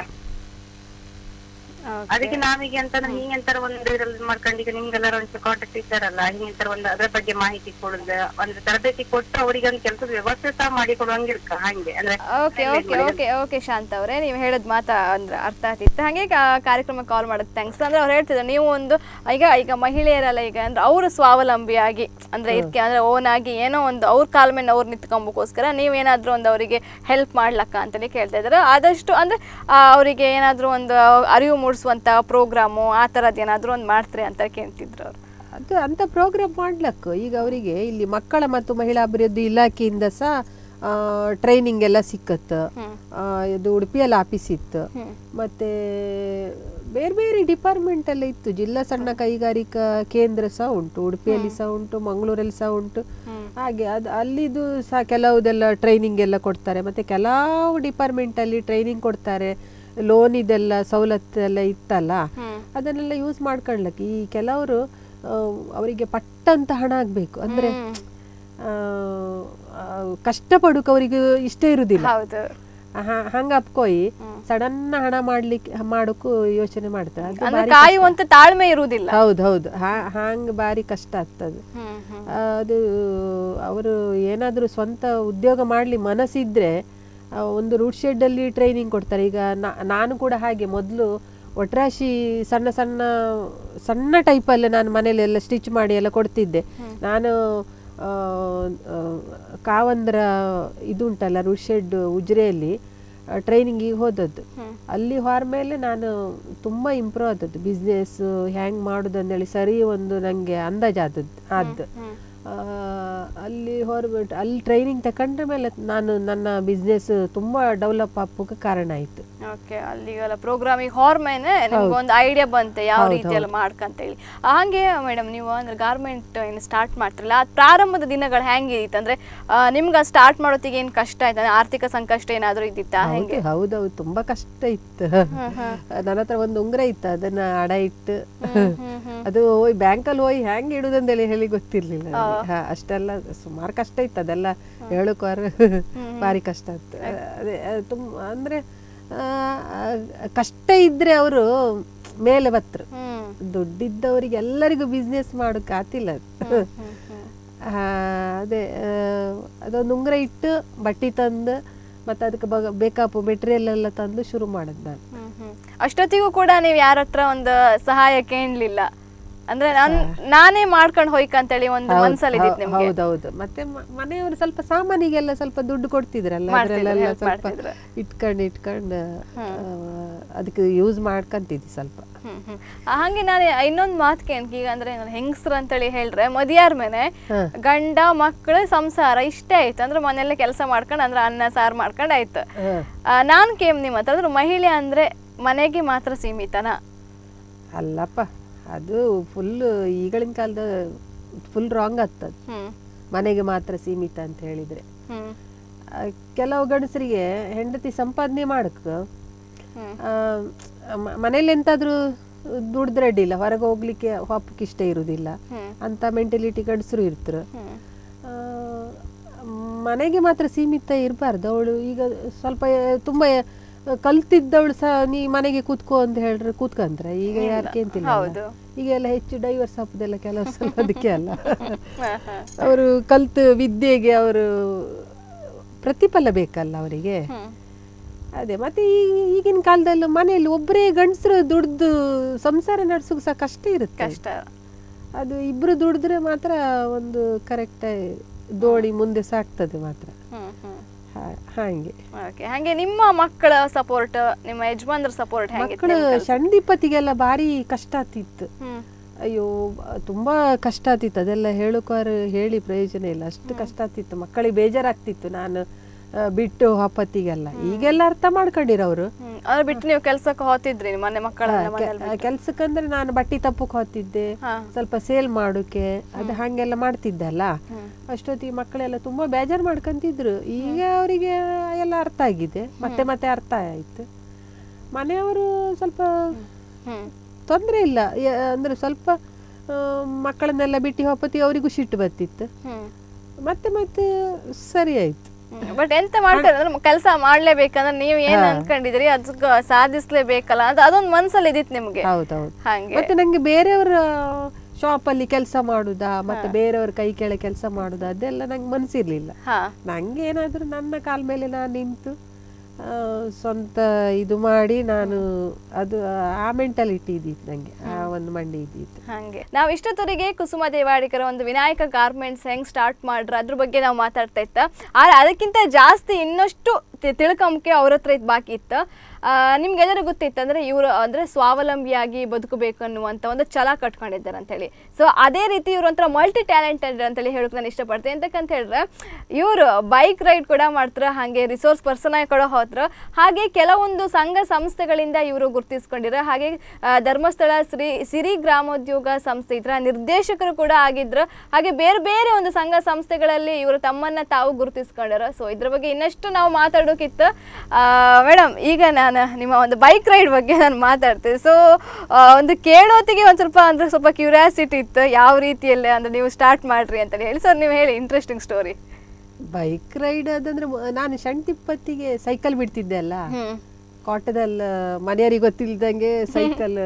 ಅದಕ್ಕೆ ನಾವೀಗ ಅಂತಂದ್ರೆ ಹಿಂಗೆ ಎಂತಾರ ಒಂದು ಇದ್ರಲ್ಲಿ ಮಾಡ್ಕೊಂಡು ಈಗ ನಿಮ್ಗೆಲ್ಲರ ಒಂದು ಕಾಂಟ್ಯಾಕ್ಟ್ ಇದ್ದಾರಲ್ಲ ಹಿಂಗೆ ಎಂತಾರ ಒಂದು ಅದ್ರ ಬಗ್ಗೆ ಮಾಹಿತಿ ಕೊಡುದು ಒಂದು ತರಬೇತಿ ಕೊಟ್ಟು ಅವರಿಗೆ ಒಂದು ಕೆಲಸದ ವ್ಯವಸ್ಥೆ ಸಹ ಮಾಡಿ ಕೊಡುವಂಗಿರ್ಕ ಹಂಗೆ ಅಂದ್ರೆ okay okay okay okay Shanta ಅವರೇ ನೀವು ಹೇಳಿದ ಮಾತಾ ಅಂದ್ರೆ ಅರ್ಥ ಆಗ್ತಿತ್ತು ಹಾಗೆ ಕಾ- ಕಾರ್ಯಕ್ರಮಕ್ಕೆ ಕಾಲ್ ಮಾಡೋದು ಥ್ಯಾಂಕ್ಸ್ ಅಂದ್ರೆ ಅವ್ರು ಹೇಳ್ತಿದ್ರು ನೀವು ಒಂದು ಈಗ ಈಗ ಮಹಿಳೆಯರಲ್ಲ ಈಗ ಅಂದ್ರೆ ಅವರು ಸ್ವಾವಲಂಬಿಯಾಗಿ ಅಂದ್ರೆ ಇದಕ್ಕೆ ಅಂದ್ರೆ ಓನ್ ಆಗಿ ಏನೋ ಒಂದು ಅವ್ರ ಕಾಲ ಮೇಲೆ ಅವ್ರು ನಿಂತ್ಕೊಂಬಕ್ಕೋಸ್ಕರ ನೀವೇನಾದ್ರೂ ಒಂದು ಅವರಿಗೆ ಹೆಲ್ಪ್ ಮಾಡ್ಲಕ್ಕ ಅಂತೇಳಿ ಕೇಳ್ತಾ ಇದ್ದಾರೆ ಆದಷ್ಟು ಅಂದ್ರೆ ಆ, ಅವರಿಗೆ ಏನಾದ್ರೂ ಒಂದು ಅರಿವು ಮೂಡಿಸುವಂತ ಪ್ರೋಗ್ರಾಮು ಆ ಥರದ್ದು ಏನಾದ್ರೂ ಒಂದು ಮಾಡ್ತೀರಿ ಅಂತ ಕೇಳ್ತಿದ್ರು ಅವರು ಅದು ಅಂತ ಪ್ರೋಗ್ರಾಮ್ ಮಾಡ್ಲಕ್ಕ ಈಗ ಅವರಿಗೆ ಇಲ್ಲಿ ಮಕ್ಕಳ ಮತ್ತು ಮಹಿಳಾ ಅಭಿವೃದ್ಧಿ ಇಲಾಖೆಯಿಂದ ಸಹ ಟ್ರೈನಿಂಗ್ ಎಲ್ಲ ಸಿಕ್ಕತ್ತು ಆ, ಇದು ಉಡುಪಿಯಲ್ಲಿ ಆಫೀಸ್ ಇತ್ತು ಮತ್ತೆ ಬೇರೆ ಬೇರೆ ಡಿಪಾರ್ಟ್ಮೆಂಟ್ ಎಲ್ಲ ಇತ್ತು ಜಿಲ್ಲಾ ಸಣ್ಣ ಕೈಗಾರಿಕಾ ಕೇಂದ್ರ ಸಹ ಉಂಟು ಉಡುಪಿಯಲ್ಲಿ ಸಹ ಉಂಟು ಮಂಗಳೂರಲ್ಲಿ ಸಹ ಉಂಟು ಹಾಗೆ ಅದು ಅಲ್ಲಿದು ಸಹ ಕೆಲವುದೆಲ್ಲ ಟ್ರೈನಿಂಗ್ ಎಲ್ಲ ಕೊಡ್ತಾರೆ ಮತ್ತೆ ಕೆಲವು ಡಿಪಾರ್ಟ್ಮೆಂಟ್ ಅಲ್ಲಿ ಟ್ರೈನಿಂಗ್ ಕೊಡ್ತಾರೆ ಲೋನ್ ಇದೆಲ್ಲ ಸವಲತ್ತೆಲ್ಲ ಇತ್ತಲ್ಲ ಅದನ್ನೆಲ್ಲ ಯೂಸ್ ಮಾಡ್ಕೊಳ್ಲಕ್ಕೆ ಈ ಕೆಲವರು ಅವರಿಗೆ ಪಟ್ಟಂತ ಹಣ ಆಗ್ಬೇಕು ಅಂದ್ರೆ ಆ, ಆ, ಕಷ್ಟಪಡುಕ್ ಅವರಿಗೆ ಇಷ್ಟ ಇರುದಿಲ್ಲ ಹೌದು ಹ- ಹಂಗ ಅಪ್ಕೋಯಿ ಸಡನ್ ಹಣ ಮಾಡ್ಲಿಕ್ಕೆ ಮಾಡೋಕ್ಕೂ ಯೋಚನೆ ಮಾಡ್ತಾರೆ ಅದು ಅಂದ್ರೆ ಬಾರಿ ಕಾಯುವಂತ ತಾಳ್ಮೆ ಇರುವುದಿಲ್ಲ ಹೌದು ಹೌದು ಹಾ- ಹಂಗ್ ಬಾರಿ ಕಷ್ಟ ಆಗ್ತದೆ ಹ್ಮ್ ಹ್ಮ್ ಅದು ಅವರು ಏನಾದರೂ ಸ್ವಂತ ಉದ್ಯೋಗ ಮಾಡಲಿ ಮನಸ್ಸಿದ್ರೆ ಆ, ಒಂದು ರೂಟ್ ಶೆಡ್ಡಲ್ಲಿ ಟ್ರೈನಿಂಗ್ ಕೊಡ್ತಾರೆ ಈಗ ನಾ- ನಾನು ಕೂಡ ಹಾಗೆ ಮೊದಲು ಒಟ್ರಾಶಿ ಸಣ್ಣ ಸಣ್ಣ ಸಣ್ಣ ಟೈಪಲ್ಲಿ ನಾನು ಮನೇಲಿ ಎಲ್ಲ ಸ್ಟಿಚ್ ಮಾಡಿ ಎಲ್ಲ ಕೊಡ್ತಿದ್ದೆ ನಾನು ಆ, ಆ, ಕಾವಂದ್ರ ಇದು ಉಂಟಲ್ಲ ರೂಟ್ ಶೆಡ್ ಉಜಿರೆಯಲ್ಲಿ ಟ್ರೈನಿಂಗಿಗೆ ಹೋದದ್ದು ಅಲ್ಲಿ ಹೊರ ಮೇಲೆ ನಾನು ತುಂಬ ಇಂಪ್ರೂವ್ ಆದದ್ದು ಬಿಸ್ನೆಸ್ ಹ್ಯಾಂಗ್ ಮಾಡೋದು ಅಂದೇಳಿ ಸರಿ ಒಂದು ನನಗೆ ಅಂದಾಜಾದದ್ದು ಆದ್ದು ಆ, ಅಲ್ಲಿ ಹೊರಬಿಟ್ಟು ಅಲ್ಲಿ ಟ್ರೈನಿಂಗ್ ತಕೊಂಡ್ರ ಮೇಲೆ ನಾನು ನನ್ನ ಬಿಸ್ನೆಸ್ ತುಂಬ ಡೆವಲಪ್ ಆಗೋಕೆ ಕಾರಣ ಆಯಿತು ಓಕೆ ಅಲ್ಲಿಗೆಲ್ಲ ಪ್ರೋಗ್ರಾಮಿಗೆ ಹೊರಮೇನೆ ನಿಮ್ಗೆ ಒಂದು ಐಡಿಯಾ ಬಂತೆ ಯಾವ ರೀತಿ ಎಲ್ಲ ಮಾಡ್ಕಂತ ಹೇಳಿ ಹಾಗೆ ಮೇಡಮ್ ನೀವು ಅಂದ್ರೆ ಗಾರ್ಮೆಂಟ್ ಏನು ಸ್ಟಾರ್ಟ್ ಮಾಡ್ತಿರಲ್ಲ ಅದು ಪ್ರಾರಂಭದ ದಿನಗಳು ಹೆಂಗಿತ್ತು ಅಂದ್ರೆ ಆ, ನಿಮ್ಗೆ ಸ್ಟಾರ್ಟ್ ಮಾಡೋತ್ತಿಗೆ ಏನು ಕಷ್ಟ ಆಯ್ತು ಅಂದ್ರೆ ಆರ್ಥಿಕ ಸಂಕಷ್ಟ ಏನಾದರೂ ಇದ್ದಿತ್ತಾ ಹೆಂಗೆ ಹೌದು ಹೌದೌದು ತುಂಬ ಕಷ್ಟ ಇತ್ತು ನನ್ನ ಹತ್ರ ಒಂದು ಉಂಗುರ ಇತ್ತು ಅದನ್ನ ಅಡ ಇಟ್ಟು ಅದು ಹೋಯ್ ಬ್ಯಾಂಕಲ್ಲಿ ಹೋಯ್ ಹ್ಯಾಂಗ್ ಇಡುದಂದೇಳಿ ಹೇಳಿ ಗೊತ್ತಿರ್ಲಿಲ್ಲ ನನಗೆ. ಹಾ, ಅಷ್ಟೆಲ್ಲ ಸುಮಾರು ಕಷ್ಟ ಇತ್ತು ಅದೆಲ್ಲ ಹೇಳೋಕ್ವಾರ ಭಾರಿ ಕಷ್ಟ ಇತ್ತು ಅದೇ ಅದು ತುಂಬ ಅಂದ್ರೆ ಆ, ಆ, ಕಷ್ಟ ಇದ್ರೆ ಅವರು ಮೇಲೆ ಬತ್ರು ಹ್ಮ್ ದುಡ್ಡಿದ್ದವರಿಗೆ ಎಲ್ಲರಿಗೂ ಬಿಸ್ನೆಸ್ ಮಾಡೋಕೆ ಆತಿಲ್ಲ ಅದು. ಆ, ಅದೇ ಆ, ಅದೊಂದು ಉಂಗುರ ಇಟ್ಟು ಬಟ್ಟೆ ತಂದು ಮತ್ತು ಅದಕ್ಕೆ ಬಗ ಬೇಕಾಪು ಮೆಟೀರಿಯಲ್ ಎಲ್ಲ ತಂದು ಶುರು ಮಾಡೋದು ನಾನು ಹ್ಮ್ ಹ್ಮ್. ಅಷ್ಟೊತ್ತಿಗೂ ಕೂಡ ನೀವು ಯಾರ ಹತ್ರ ಒಂದು ಸಹಾಯ ಕೇಳಲಿಲ್ಲ ಅಂದ್ರೆ ನಾನ್ ನಾನೇ ಮಾಡ್ಕೊಂಡು ಹೋಯ್ಕಂತೇಳಿ ಒಂದು ಮನ್ಸಲ್ಲಿ ಇದ್ದಿತ್ತು ನಿಮ್ಗೆ ಹೌದೌದು ಮತ್ತೆ ಮ- ಮನೆಯವರು ಸ್ವಲ್ಪ ಸಾಮಾನಿಗೆಲ್ಲ ಸ್ವಲ್ಪ ದುಡ್ಡು ಕೊಡ್ತಿದ್ರಲ್ಲ ಮಾಡ್ತಿದ್ರು, ಅದರಲ್ಲೆಲ್ಲ help ಸ್ವಲ್ಪ ಮಾಡ್ತಿದ್ರು. ಇಟ್ಕೊಂಡು ಇಟ್ಕೊಂಡು ಅದಕ್ಕೆ ಯೂಸ್ ಮಾಡ್ಕೊಂತಿದ್ವಿ ಸ್ವಲ್ಪ ಹ್ಮ್ ಹ್ಮ್. ಆ, ಹಂಗೆ ನಾನು ಇನ್ನೊಂದು ಮಾತು ಕೇಳ್ಕ ಈಗ ಅಂದ್ರೆ ಹೆಂಗಸ್ರು ಅಂತೇಳಿ ಹೇಳ್ರೆ ಮದಿಯಾರ್ ಮೇಲೆ ಗಂಡ ಮಕ್ಕಳು ಸಂಸಾರ ಇಷ್ಟೇ ಆಯ್ತು ಅಂದ್ರೆ ಮನೆಯಲ್ಲೇ ಕೆಲಸ ಮಾಡ್ಕೊಂಡು ಅಂದ್ರೆ ಅನ್ನ ಸಾರು ಮಾಡ್ಕೊಂಡು ಆಯ್ತು ಆ, ನಾನ್ ಕೇಮ್ ನಿಮ್ಮ ಹತ್ರ ಅಂದ್ರೆ ಮಹಿಳೆ ಅಂದ್ರೆ ಮನೆಗೆ ಮಾತ್ರ ಸೀಮಿತನಾ ಅಲ್ಲಪ್ಪ ಅದು ಫುಲ್ ಈಗಳಿನ ಕಾಲದ ಫುಲ್ ರಾಂಗ್ ಆಗ್ತದೆ ಹ್ಮ್ ಮನೆಗೆ ಮಾತ್ರ ಸೀಮಿತ ಅಂತ ಹೇಳಿದ್ರೆ ಹ್ಮ್ ಆ, ಕೆಲವು ಗಂಡಸರಿಗೆ ಹೆಂಡತಿ ಸಂಪಾದನೆ ಮಾಡಕ್ ಹ್ಮ್. ಮನೇಲಿ ಎಂತಾದ್ರೂ ದುಡ್ದ್ರೆ ಅಡ್ಡಿಲ್ಲ ಹೊರಗೆ ಹೋಗ್ಲಿಕ್ಕೆ ಹೊಪ್ಪಕ್ಕೆ ಇಷ್ಟ ಇರುವುದಿಲ್ಲ ಹ್ಮ್. ಅಂತ ಮೆಂಟಲಿಟಿ ಗಂಡಸರು ಇರ್ತರು ಹ್ಮ್ ಆ, ಮನೆಗೆ ಮಾತ್ರ ಸೀಮಿತ ಇರಬಾರ್ದು ಅವಳು ಈಗ ಸ್ವಲ್ಪ ತುಂಬ ಕಲ್ತಿದ್ದವಳು ಸಹ ನೀ ಮನೆಗೆ ಕೂತ್ಕೋ ಅಂತ ಹೇಳ್ರೆ ಕೂತ್ಕಂತ್ರ ಈಗ ಯಾರು ಕೇಂತಿಲ್ಲ ಹೌದು. ಈಗ ಎಲ್ಲ ಹೆಚ್ಚು ಡೈವರ್ಸ್ ಹಾಪುದೆಲ್ಲ ಕೆಲವು ಸಲ ಅದಕ್ಕೆ ಅಲ್ಲ ಹಾ, ಹಾ. ಅವರು ಕಲ್ತು ವಿದ್ಯೆಗೆ ಅವರು ಪ್ರತಿಫಲ ಬೇಕಲ್ಲ ಅವರಿಗೆ ಹ್ಮ್. ಅದೇ ಮತ್ತೆ ಈ ಈಗಿನ ಕಾಲದಲ್ಲಿ ಮನೆಯಲ್ಲಿ ಒಬ್ಬರೇ ಗಂಡಸರು ದುಡ್ದು ಸಂಸಾರ ನಡೆಸೋಕೆ ಸಹ ಕಷ್ಟ ಇರುತ್ತೆ ಕಷ್ಟ ಅದು ಇಬ್ರು ದುಡಿದ್ರೆ ಮಾತ್ರ ಒಂದು ಕರೆಕ್ಟ್ ದೋಣಿ ಮುಂದೆ ಸಾಕ್ತದೆ ಮಾತ್ರ ಹ್ಮ್ ಹ್ಮ್ ಹಾ- ಹಾಗೆ ಓಕೆ ಹಾಗೆ ನಿಮ್ಮ ಮಕ್ಕಳ ಸಪೋರ್ಟ್ ನಿಮ್ಮ ಯಜಮಾನ್ರ ಸಪೋರ್ಟ್ ಮಕ್ಕಳು ಹೆಂಗಿತ್ತು ಶಂಡಿಪತಿಗೆಲ್ಲ ಭಾರಿ ಕಷ್ಟ ಆಗ್ತಿತ್ತು ಹ್ಮ್ ಅಯ್ಯೋ ಬ- ತುಂಬಾ ಕಷ್ಟ ಆಗ್ತಿತ್ತು ಅದೆಲ್ಲ ಹೇಳೋಕ್ವಾರು ಹೇಳಿ ಪ್ರಯೋಜನ ಇಲ್ಲ ಅಷ್ಟು ಕಷ್ಟ ಆಗ್ತಿತ್ತು ಮಕ್ಕಳಿಗೆ ಬೇಜಾರಾಗ್ತಿತ್ತು ನಾನು ಆ, ಬಿಟ್ಟು ಹಪ್ಪತ್ತಿಗೆಲ್ಲ ಈಗೆಲ್ಲ ಅರ್ಥ ಮಾಡ್ಕೊಂಡಿರೋರು ಹ್ಮ್ ಅದ್ರ ಬಿಟ್ಟು ನೀವು ಕೆಲ್ಸಕ್ಕೆ ಹೋಗ್ತಿದ್ರಿ ಮನೆ ಮಕ್ಕಳನ್ನ ಮನೇಲಿ ಕೆಲ್ಸಕ್ಕಂದ್ರೆ ನಾನು ಬಟ್ಟೆ ತಪ್ಪಕ್ಕೆ ಹೋಗ್ತಿದ್ದೆ ಹಾ. ಸ್ವಲ್ಪ ಸೇಲ್ ಮಾಡೋಕೆ ಅದು ಹಾಗೆಲ್ಲ ಮಾಡ್ತಿದ್ದಲ್ಲ ಅಷ್ಟೊತ್ತಿಗೆ ಮಕ್ಕಳೆಲ್ಲ ತುಂಬಾ ಬೇಜಾರು ಮಾಡ್ಕೊಂತಿದ್ರು ಈಗ ಅವರಿಗೆ ಎಲ್ಲ ಅರ್ಥ ಆಗಿದೆ ಮತ್ತೆ ಮತ್ತೆ ಅರ್ಥ ಆಯ್ತು ಮನೆಯವರು ಸ್ವಲ್ಪ ಹ್ಮ್ ತೊಂದರೆ ಇಲ್ಲ ಯ- ಅಂದ್ರೆ ಸ್ವಲ್ಪ ಆ, ಮಕ್ಕಳನ್ನೆಲ್ಲ ಬಿಟ್ಟು ಹೋಪತಿ ಅವರಿಗೂ ಸಿಟ್ಟು ಬರ್ತಿತ್ತು ಹ್ಮ್ ಮತ್ತೆ ಮತ್ತೆ ಸರಿ ಆಯ್ತು ಬಟ್ ಎಂತ ಮಾಡ್ತಾರೆ ಅಂದ್ರೆ ಕೆಲಸ ಮಾಡ್ಲೇಬೇಕಂದ್ರೆ ನೀವು ಏನ್ ಅನ್ಕೊಂಡಿದ್ರಿ ಅದಕ್ಕೆ ಸಾಧಿಸ್ಲೇಬೇಕಲ್ಲ ಅಂತ ಅದೊಂದು ಮನ್ಸಲ್ಲಿ ಇದಿತ್ತು ನಿಮ್ಗೆ ಹೌದೌದು ಹಂಗೆ ಮತ್ತೆ ನಂಗೆ ಬೇರೆಯವರ ಶಾಪ್ ಅಲ್ಲಿ ಕೆಲಸ ಮಾಡುದಾ ಮತ್ತೆ ಬೇರೆಯವ್ರ ಕೈ ಕೆಳಗೆ ಕೆಲಸ ಮಾಡುದಾ ಅದೆಲ್ಲ ನಂಗೆ ಮನ್ಸಿರ್ಲಿಲ್ಲ ಹಾ ನಂಗೆ ಏನಾದ್ರು ನನ್ನ ಕಾಲ ಮೇಲೆ ನಾನು ನಿಂತು ಆ, ಸ್ವಂತ ಇದು ಮಾಡಿ ನಾನು ಅದು ಆ ಮೆಂಟಾಲಿಟಿ ಇದ್ದಿತ್ತು ನಂಗೆ ಆ ಒಂದು ಮಂಡಿ ಇದ್ದಿತ್ತು ಹಂಗೆ ನಾವು ಇಷ್ಟೊತ್ತವರೆಗೆ ಕುಸುಮ ದೇವಾಡಿಕರ ಒಂದು ವಿನಾಯಕ ಗಾರ್ಮೆಂಟ್ಸ್ ಹೆಂಗ್ ಸ್ಟಾರ್ಟ್ ಮಾಡ್ರ ಅದ್ರ ಬಗ್ಗೆ ನಾವು ಮಾತಾಡ್ತಾ ಇತ್ತ ಆದ್ರೆ ಅದಕ್ಕಿಂತ ಜಾಸ್ತಿ ಇನ್ನಷ್ಟು ತಿ- ತಿಳ್ಕೊಂಬಕ್ಕೆ ಅವ್ರ ಹತ್ರ ಇದು ಬಾಕಿ ಇತ್ತು ನಿಮ್ಗೆಲ್ಲರೂ ಗೊತ್ತಿತ್ತು ಅಂದ್ರೆ ಇವರು ಅಂದ್ರೆ ಸ್ವಾವಲಂಬಿಯಾಗಿ ಬದುಕಬೇಕು ಅನ್ನುವಂಥ ಒಂದು ಛಲ ಕಟ್ಕೊಂಡಿದ್ದಾರೆ ಅಂತೇಳಿ ಸೊ ಅದೇ ರೀತಿ ಇವ್ರು ಒಂಥರ ಮಲ್ಟಿ ಟ್ಯಾಲೆಂಟೆಡ್ ಅಂತೇಳಿ ಹೇಳಕ್ ನಾನು ಇಷ್ಟಪಡ್ತೀನಿ ಎಂತಕ್ಕಂತ ಹೇಳಿದ್ರೆ ಇವರು ಬೈಕ್ ರೈಡ್ ಕೂಡ ಮಾಡ್ತಾರೆ ಹಾಗೆ ರಿಸೋರ್ಸ್ ಪರ್ಸನ್ ಆಗಿ ಕೂಡ ಹೋದ್ರು ಹಾಗೆ ಕೆಲವೊಂದು ಸಂಘ ಸಂಸ್ಥೆಗಳಿಂದ ಇವರು ಗುರುತಿಸ್ಕೊಂಡಿರೋ ಹಾಗೆ ಆ, ಧರ್ಮಸ್ಥಳ ಶ್ರೀ ಸಿರಿ ಗ್ರಾಮೋದ್ಯೋಗ ಸಂಸ್ಥೆ ಇದರ ನಿರ್ದೇಶಕರು ಕೂಡ ಆಗಿದ್ರು ಹಾಗೆ ಬೇರೆ ಬೇರೆ ಒಂದು ಸಂಘ ಸಂಸ್ಥೆಗಳಲ್ಲಿ ಇವರು ತಮ್ಮನ್ನ ತಾವು ಗುರುತಿಸ್ಕೊಂಡಾರ ಸೊ ಇದ್ರ ಬಗ್ಗೆ ಇನ್ನಷ್ಟು ನಾವು ಮಾತಾಡೋಕಿತ್ತು ಮೇಡಮ್ ಈಗ ನಾನು ನಿಮ್ಮ ಒಂದು ಬೈಕ್ ರೈಡ್ ಬಗ್ಗೆ ನಾನು ಮಾತಾಡ್ತೀನಿ ಸೊ ಒಂದು ಕೇಳೋತಿಗೆ ಒಂದು ಸ್ವಲ್ಪ ಅಂದ್ರೆ ಸ್ವಲ್ಪ ಕ್ಯೂರಿಯಾಸಿಟಿ ಇತ್ತು ಯಾವ ರೀತಿಯಲ್ಲಿ ಅಂದ್ರೆ ನೀವು ಸ್ಟಾರ್ಟ್ ಮಾಡ್ರಿ ಅಂತ ಹೇಳಿ ಸರ್ ನೀವು ಹೇಳಿ ಇಂಟ್ರೆಸ್ಟಿಂಗ್ ಸ್ಟೋರಿ ಬೈಕ್ ರೈಡ್ ಅದಂದ್ರೆ ಮ- ನಾನು ಶಂಟಿಪ್ಪತ್ತಿಗೆ ಸೈಕಲ್ ಬಿಡ್ತಿದ್ದೆ ಅಲ್ಲ ಹ್ಮ್ ಕಾಟದಲ್ಲಿ ಮನೆಯವರಿಗೆ ಗೊತ್ತಿಲ್ದಂಗೆ ಸೈಕಲ್